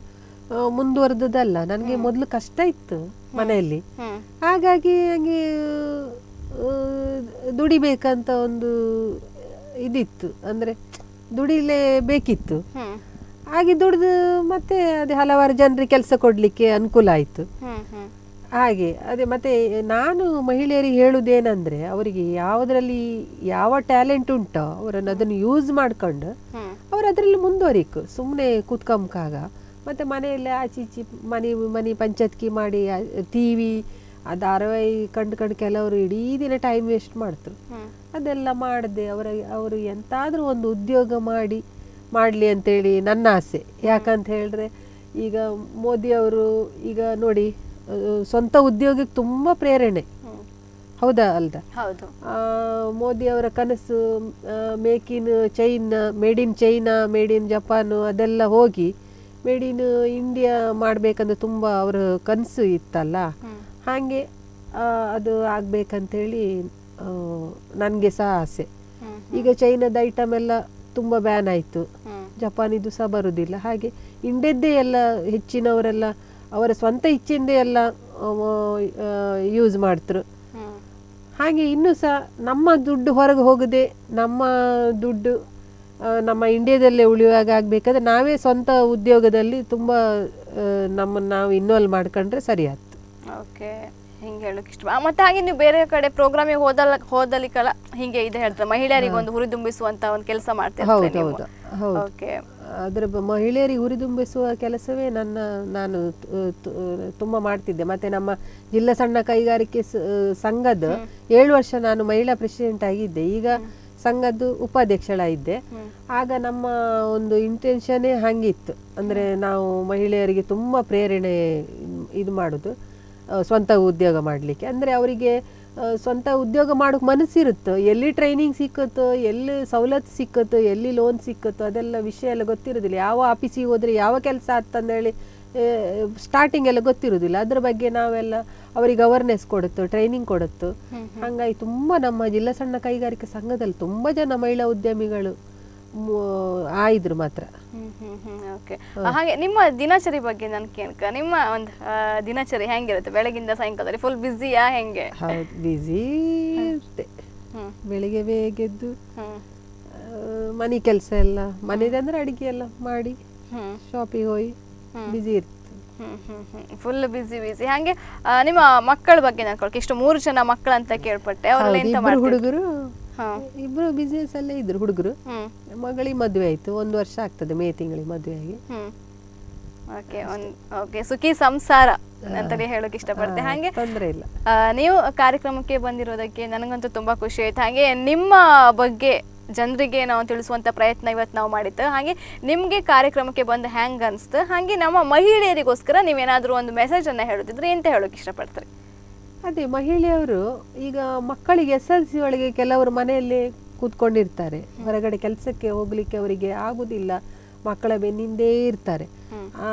ಆ, ಮುಂದುವರೆದದ್ದಲ್ಲ ನನಗೆ ಮೊದಲು ಕಷ್ಟ ಇತ್ತು ಮನೆಯಲ್ಲಿ ಹ್ಮ್ ಹಾಗಾಗಿ ನನಗೆ ಆ, ದುಡಿಬೇಕಂತ ಒಂದು ಇದಿತ್ತು ಅಂದರೆ ದುಡಿಲೇ ಬೇಕಿತ್ತು ಹ್ಮ್ ಹಾಗೆ ದುಡಿದು ಮತ್ತೆ ಅದೇ ಹಲವಾರು ಜನರಿಗೆ ಕೆಲಸ ಕೊಡಲಿಕ್ಕೆ ಅನುಕೂಲ ಆಯಿತು ಹ್ಮ್ ಹ್ಮ್ ಹಾಗೆ ಅದೇ ಮತ್ತೆ ನಾನು ಮಹಿಳೆಯರಿಗೆ ಹೇಳುವುದೇನೆಂದರೆ ಅವರಿಗೆ ಯಾವುದರಲ್ಲಿ ಯಾವ ಟ್ಯಾಲೆಂಟ್ ಉಂಟೋ ಅವರನ್ನು ಅದನ್ನು ಯೂಸ್ ಮಾಡ್ಕೊಂಡು ಹ್ಮ್ ಅವ್ರು ಅದರಲ್ಲಿ ಮುಂದುವರಿಕು ಸುಮ್ಮನೆ ಕೂತ್ಕೊಂಬಾಗ ಮತ್ತು ಮನೆಯಲ್ಲೇ ಆಚೆ ಈಚೆ ಮನೆ ಮನೆ ಪಂಚಾಯತ್ಕಿ ಮಾಡಿ ಟಿ ವಿ ಆ ಧಾರಾವಾಹಿ ಕಂಡು ಕಂಡು ಕೆಲವರು ಇಡೀ ದಿನ ಟೈಮ್ ವೇಸ್ಟ್ ಮಾಡ್ತಾರೆ ಹ್ಮ್ ಅದೆಲ್ಲ ಮಾಡದೆ ಅವರ ಅವರು ಎಂತಾದರೂ ಒಂದು ಉದ್ಯೋಗ ಮಾಡಿ ಮಾಡಲಿ ಅಂತೇಳಿ ನನ್ನ ಆಸೆ ಯಾಕಂತ ಹೇಳಿದ್ರೆ ಈಗ ಮೋದಿಯವರು ಈಗ ನೋಡಿ ಆ, ಸ್ವಂತ ಉದ್ಯೋಗಕ್ಕೆ ತುಂಬ ಪ್ರೇರಣೆ ಹ್ಮ್ ಹೌದಾ ಅಲ್ದ ಹೌದು ಮೋದಿ ಅವರ ಕನಸು make in China made in China made in Japan ಅದೆಲ್ಲ ಹೋಗಿ ಮೇಡ್ ಇನ್ ಇಂಡಿಯಾ ಮಾಡಬೇಕಂದ್ರೆ ತುಂಬ ಅವರ ಕನಸು ಇತ್ತಲ್ಲ ಹ್ಮ್ ಹಾಗೆ ಆ, ಅದು ಆಗಬೇಕಂತೇಳಿ ನನಗೆ ಸಹ ಆಸೆ ಹ್ಮ್ ಈಗ ಚೈನಾದ ಐಟಮ್ ಎಲ್ಲ ತುಂಬ ಬ್ಯಾನ್ ಆಯಿತು ಹ್ಮ್ ಜಪಾನಿದು ಸಹ ಬರುವುದಿಲ್ಲ ಹಾಗೆ ಇಂಡಿಯದ್ದೇ ಎಲ್ಲ ಹೆಚ್ಚಿನವರೆಲ್ಲ ಅವರ ಸ್ವಂತ ಇಚ್ಛೆಯಿಂದೇ ಎಲ್ಲ ಯೂಸ್ ಮಾಡ್ತರು ಹ್ಮ್ ಹಾಗೆ ಇನ್ನೂ ಸಹ ನಮ್ಮ ದುಡ್ಡು ಹೊರಗೆ ಹೋಗದೆ ನಮ್ಮ ದುಡ್ಡು ಆ, ನಮ್ಮ ಇಂಡಿಯಾದಲ್ಲೇ ಉಳಿಯುವಾಗ ಆಗಬೇಕಾದ್ರೆ ನಾವೇ ಸ್ವಂತ ಉದ್ಯೋಗದಲ್ಲಿ ತುಂಬ ನಮ್ಮನ್ನು ನಾವು ಇನ್ವಾಲ್ವ್ ಮಾಡ್ಕೊಂಡ್ರೆ ಸರಿ ಆಯ್ತು ಓಕೆ ಹಿಂಗೆ ಹೇಳಕ್ ಇಷ್ಟ ಆ, ಮತ್ತೆ ಹಾಗೆ ನೀವು ಬೇರೆ ಕಡೆ ಪ್ರೋಗ್ರಾಮಿಗೆ ಹೋದಲ್ಲ ಹೋದಲಿಕ್ಕಲ್ಲ ಹಿಂಗೆ ಇದೆ ಹೇಳ್ತಾರೆ ಮಹಿಳೆಯರಿಗೆ ಒಂದು ಹುರಿದುಂಬಿಸುವಂತ ಒಂದು ಕೆಲಸ ಮಾಡ್ತೀರಾ ಹೌದು ಹೌದು ಹೌದು ಓಕೆ ಅದರ ಬ- ಮಹಿಳೆಯರಿಗೆ ಹುರಿದುಂಬಿಸುವ ಕೆಲಸವೇ ನನ್ನ ನಾನು ತು- ತು- ತುಂಬ ಮಾಡ್ತಿದ್ದೆ ಮತ್ತೆ ನಮ್ಮ ಜಿಲ್ಲಾ ಸಣ್ಣ ಕೈಗಾರಿಕೆ ಸ- ಸಂಘದ ಏಳು ವರ್ಷ ನಾನು ಮಹಿಳಾ ಪ್ರೆಸಿಡೆಂಟ್ ಆಗಿದ್ದೆ ಈಗ ಸಂಘದ್ದು ಉಪಾಧ್ಯಕ್ಷಳಾಗಿದ್ದೆ ಆಗ ನಮ್ಮ ಒಂದು ಇಂಟೆನ್ಷನ್ನೇ ಹಂಗಿತ್ತು ಅಂದರೆ ನಾವು ಮಹಿಳೆಯರಿಗೆ ತುಂಬ ಪ್ರೇರಣೆ ಇದು ಮಾಡೋದು ಆ, ಸ್ವಂತ ಉದ್ಯೋಗ ಮಾಡಲಿಕ್ಕೆ ಅಂದರೆ ಅವರಿಗೆ ಆ, ಸ್ವಂತ ಉದ್ಯೋಗ ಮಾಡೋಕೆ ಮನಸ್ಸಿರುತ್ತೋ ಎಲ್ಲಿ ಟ್ರೈನಿಂಗ್ ಸಿಕ್ಕುತ್ತೋ ಎಲ್ಲಿ ಸವಲತ್ತು ಸಿಕ್ಕುತ್ತೋ ಎಲ್ಲಿ ಲೋನ್ ಸಿಕ್ಕುತ್ತೋ ಅದೆಲ್ಲ ವಿಷಯ ಎಲ್ಲ ಗೊತ್ತಿರೋದಿಲ್ಲ ಯಾವ ಆಫೀಸಿಗೆ ಹೋದರೆ ಯಾವ ಕೆಲಸ ಅಂತಂದೇಳಿ ಸ್ಟಾರ್ಟಿಂಗ್ ಎಲ್ಲ ಗೊತ್ತಿರೋದಿಲ್ಲ ಅದ್ರ ಬಗ್ಗೆ ನಾವೆಲ್ಲ ಅವರಿಗೆ ಅವೇರ್ನೆಸ್ ಕೊಡುತ್ತೋ ಟ್ರೈನಿಂಗ್ ಕೊಡುತ್ತೋ ಹಾಗಾಗಿ ತುಂಬ ನಮ್ಮ ಜಿಲ್ಲಾ ಸಣ್ಣ ಕೈಗಾರಿಕೆ ಸಂಘದಲ್ಲಿ ತುಂಬ ಜನ ಮಹಿಳಾ ಉದ್ಯಮಿಗಳು ಮು- ಆಯಿದ್ರು ಮಾತ್ರ ಹ್ಮ್ ಹ್ಮ್ ಹ್ಮ್ ಓಕೆ ಹಾಗೆ ನಿಮ್ಮ ದಿನಚರಿ ಬಗ್ಗೆ ನನ್ ಕೇಳ್ಕ ನಿಮ್ಮ ಒಂದು ದಿನಚರಿ ಹೆಂಗಿರುತ್ತೆ ಬೆಳಗಿಂದ ಸಾಯಂಕಾಲದಲ್ಲಿ ಫುಲ್ ಬ್ಯುಸಿಯಾ ಹೆಂಗೆ ಹೌದು ಬ್ಯುಸಿ ಇರುತ್ತೆ ಹ್ಮ್ ಬೆಳಿಗ್ಗೆ ಬೇಗ ಎದ್ದು ಹ್ಮ್ ಆ, ಮನೆ ಕೆಲಸ ಎಲ್ಲ ಮನೆದಂದ್ರೆ ಅಡಿಗೆ ಎಲ್ಲ ಮಾಡಿ ಹ್ಮ್ ಶಾಪಿಗೆ ಹೋಗಿ ಬ್ಯುಸಿ ಇರ್ತದೆ ಹ್ಮ್ ಹ್ಮ್ ಹ್ಮ್ ಫುಲ್ ಬಿಸಿ ಬಿಸಿ ಹಾಗೆ ಆ, ನಿಮ್ಮ ಮಕ್ಕಳ ಬಗ್ಗೆ ನನ್ಕೊಳಕ್ಕೆ ಇಷ್ಟು ಮೂರು ಜನ ಮಕ್ಕಳು ಅಂತ ಕೇಳ್ಪಟ್ಟೆ ಅವರೆಲ್ಲ ಹೌದು, ಎಂತ ಇಬ್ರು ಮಾಡ್ತಾರೆ ಹುಡುಗರು ಹಾ ಇಬ್ರು ಬಿಸ್ನೆಸ್ ಅಲ್ಲೇ ಇದ್ರು ಹುಡುಗರು ಹ್ಮ್ ಮಗಳಿಗೆ ಮದುವೆ ಆಯ್ತು ಒಂದು ವರ್ಷ ಆಗ್ತದೆ ಮೇ ತಿಂಗಳಿಗೆ ಮದುವೆ ಆಗಿ ಹ್ಮ್ ಓಕೆ ಒಂದ್ ಓಕೆ ಸುಖಿ ಸಂಸಾರ ಅಂತೇಳಿ ಹೇಳೋಕೆ ಇಷ್ಟಪಡ್ತೆ ಹಾಗೆ ತೊಂದರೆ ಇಲ್ಲ ಆ, ನೀವು ಕಾರ್ಯಕ್ರಮಕ್ಕೆ ಬಂದಿರೋದಕ್ಕೆ ನನಗಂತೂ ತುಂಬಾ ಖುಷಿ ಆಯ್ತು ಹಾಗೆ ನಿಮ್ಮ ಬಗ್ಗೆ ಜನರಿಗೆ ನಾವು ತಿಳಿಸುವಂತ ಪ್ರಯತ್ನ ಇವತ್ತು ನಾವು ಮಾಡಿದ್ದು ಹಾಗೆ ನಿಮಗೆ ಕಾರ್ಯಕ್ರಮಕ್ಕೆ ಬಂದು ಹ್ಯಾಂಗ್ ಅನ್ಸ್ತು ಹಾಗೆ ನಮ್ಮ ಮಹಿಳೆಯರಿಗೋಸ್ಕರ ನೀವೇನಾದ್ರೂ ಒಂದು ಮೆಸೇಜ್ ಅನ್ನ ಹೇಳುತ್ತಿದ್ರೆ ಎಂತ ಹೇಳೋಕೆ ಇಷ್ಟಪಡ್ತೀರಿ ಅದೇ ಮಹಿಳೆಯರು ಈಗ ಮಕ್ಕಳಿಗೆ ಎಸ್ ಎಲ್ ಸಿ ಒಳಗೆ ಕೆಲವರು ಮನೆಯಲ್ಲೇ ಕೂತ್ಕೊಂಡಿರ್ತಾರೆ ಹೊರಗಡೆ ಕೆಲಸಕ್ಕೆ ಹೋಗ್ಲಿಕ್ಕೆ ಅವರಿಗೆ ಆಗುದಿಲ್ಲ ಮಕ್ಕಳ ಬೆನ್ನಿಂದೇ ಇರ್ತಾರೆ ಆ,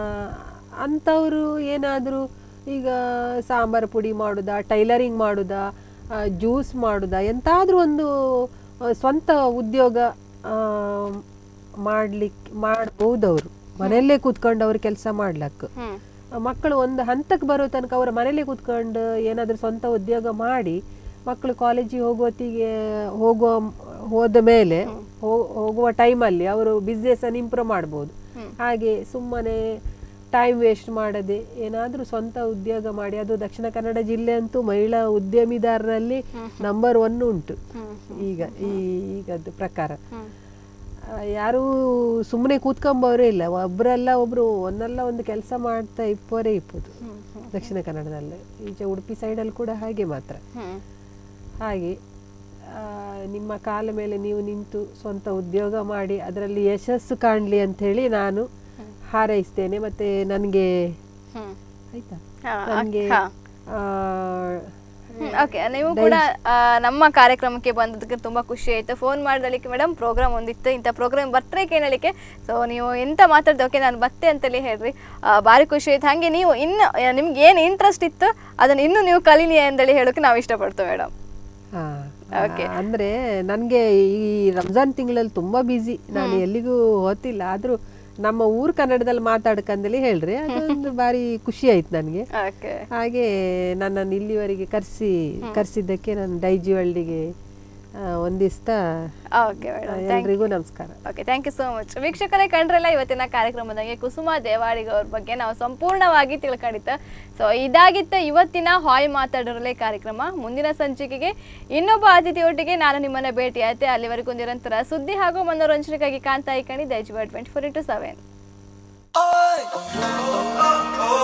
ಅಂಥವರು ಏನಾದರೂ ಈಗ ಸಾಂಬಾರು ಪುಡಿ ಮಾಡುದಾ ಟೈಲರಿಂಗ್ ಮಾಡುದಾ ಜ್ಯೂಸ್ ಮಾಡುದಾ ಎಂತಾದ್ರೂ ಒಂದು ಆ, ಸ್ವಂತ ಉದ್ಯೋಗ ಮಾಡ್ಲಿಕ್ಕೆ ಮಾಡ್ಬೋದು ಅವರು ಮನೆಯಲ್ಲೇ ಕೂತ್ಕೊಂಡು ಅವ್ರು ಕೆಲಸ ಮಾಡ್ಲಕ್ಕೆ ಹ್ಮ್ ಮಕ್ಕಳು ಒಂದು ಹಂತಕ್ಕೆ ಬರೋ ತನಕ ಅವರ ಮನೇಲಿ ಕೂತ್ಕೊಂಡು ಏನಾದರೂ ಸ್ವಂತ ಉದ್ಯೋಗ ಮಾಡಿ ಮಕ್ಕಳು ಕಾಲೇಜಿಗೆ ಹೋಗೋತ್ತಿಗೆ ಹೋಗುವ ಹೋದ ಮೇಲೆ ಹೋ- ಹೋಗುವ ಟೈಮಲ್ಲಿ ಅವರು ಬಿಸ್ನೆಸ್ಸನ್ನು ಇಂಪ್ರೂವ್ ಮಾಡ್ಬೋದು ಹಾಗೆ ಸುಮ್ಮನೆ ಟೈಮ್ ವೇಸ್ಟ್ ಮಾಡದೆ ಏನಾದರೂ ಸ್ವಂತ ಉದ್ಯೋಗ ಮಾಡಿ ಅದು ದಕ್ಷಿಣ ಕನ್ನಡ ಜಿಲ್ಲೆ ಅಂತೂ ಮಹಿಳಾ ಉದ್ಯಮಿದಾರರಲ್ಲಿ ನಂಬರ್ ಒನ್ ಉಂಟು ಈಗ ಈ ಈಗದ್ದು ಪ್ರಕಾರ ಹ್ಮ್ ಆ, ಯಾರೂ ಸುಮ್ಮನೆ ಕೂತ್ಕೊಂಬವರೇ ಇಲ್ಲ ಒಬ್ಬರೆಲ್ಲ ಒಬ್ರು ಒಂದಲ್ಲ ಒಂದು ಕೆಲಸ ಮಾಡ್ತಾ ಇಪ್ಪವರೇ ಇಪ್ಪದು ದಕ್ಷಿಣ ಕನ್ನಡದಲ್ಲಿ ಈಚೆ ಉಡುಪಿ ಸೈಡಲ್ಲಿ ಕೂಡ ಹಾಗೆ ಮಾತ್ರ ಹ್ಮ್ ಹಾಗೆ ಆ, ನಿಮ್ಮ ಕಾಲ ಮೇಲೆ ನೀವು ನಿಂತು ಸ್ವಂತ ಉದ್ಯೋಗ ಮಾಡಿ ಅದರಲ್ಲಿ ಯಶಸ್ಸು ಕಾಣಲಿ ಅಂಥೇಳಿ ನಾನು ಹಾರೈಸ್ತೇನೆ ಮತ್ತು ನನಗೆ ಹ್ಮ್ ಆಯ್ತಾ ಹಾ, ನನಗೆ ಹಾ. ಆ, ಓಕೆ ನೀವು ಕೂಡ ಆ, ನಮ್ಮ ಕಾರ್ಯಕ್ರಮಕ್ಕೆ ಬಂದದಕ್ಕೆ ತುಂಬಾ ಖುಷಿ ಆಯ್ತು ಫೋನ್ ಮಾಡ್ದಲಿಕ್ಕೆ ಮೇಡಮ್ ಪ್ರೋಗ್ರಾಮ್ ಒಂದಿತ್ತು ಇಂಥ ಪ್ರೋಗ್ರಾಮ್ ಬರ್ತಾರೆ ಕೇಳಲಿಕ್ಕೆ ಸೊ ನೀವು ಎಂತ ಮಾತಾಡ್ದೆ ಓಕೆ ನಾನು ಬತ್ತೆ ಅಂತೇಳಿ ಹೇಳ್ರಿ ಆ, ಭಾರಿ ಖುಷಿ ಆಯ್ತು ಹಾಗೆ ನೀವು ಇನ್ನು ಆ, ನಿಮ್ಗೆ ಏನು ಇಂಟ್ರೆಸ್ಟ್ ಇತ್ತು ಅದನ್ನ ಇನ್ನು ನೀವು ಕಲೀಲಿ ಅಂತೇಳಿ ಹೇಳೋಕೆ ನಾವು ಇಷ್ಟಪಡ್ತೇವೆ ಮೇಡಮ್ ಹಾ Okay. ಆ, ಅಂದ್ರೆ ನನಗೆ ಈ ರಂಜಾನ್ ತಿಂಗಳಲ್ಲಿ ತುಂಬಾ ಬ್ಯುಸಿ ನಾನು ಎಲ್ಲಿಗೂ ಹೋಗ್ತಿಲ್ಲ ಆದ್ರೂ ನಮ್ಮ ಊರ್ ಕನ್ನಡದಲ್ಲಿ ಮಾತಾಡ್ಕಂದೇಳಿ ಹೇಳ್ರಿ ಅದೊಂದು ಬಾರಿ ಖುಷಿ ಆಯ್ತು ನನಗೆ ಓಕೆ ಹಾಗೆ ನನ್ನನ್ನು ಇಲ್ಲಿವರೆಗೆ ಕರೆಸಿ ಕರೆಸಿದ್ದಕ್ಕೆ ನಾನು ಡೈಜಿ ವರ್ಲ್ಡಿಗೆ ಒಂದಿಸ್ತಾ ಓಕೆ ಮೇಡಮ್ ಎಲ್ರಿಗೂ ನಮಸ್ಕಾರ okay thank you so much ವೀಕ್ಷಕರೇ ಕಂಡ್ರಲ್ಲ ಇವತ್ತಿನ ಕಾರ್ಯಕ್ರಮದಾಗೆ ಕುಸುಮ ದೇವಾಡಿಗ ಅವ್ರ ಬಗ್ಗೆ ನಾವು ಸಂಪೂರ್ಣವಾಗಿ ತಿಳ್ಕೊಂಡಿದ್ದ ಸೊ ಇದಾಗಿತ್ತ ಇವತ್ತಿನ ಹಾಯ್ ಮಾತಾಡೋರಲ್ಲೇ ಕಾರ್ಯಕ್ರಮ ಮುಂದಿನ ಸಂಚಿಕೆಗೆ ಇನ್ನೊಬ್ಬ ಅತಿಥಿಯೊಟ್ಟಿಗೆ ನಾನು ನಿಮ್ಮನ್ನ ಭೇಟಿ ಆಯ್ತೆ ಅಲ್ಲಿವರೆಗೂ ನಿರಂತರ ಸುದ್ದಿ ಹಾಗೂ ಮನೋರಂಜನೆಗಾಗಿ ಕಾಣ್ತಾ ಇಕ್ಕಣಿ Daiji twenty four into seven Oh, oh, oh, oh.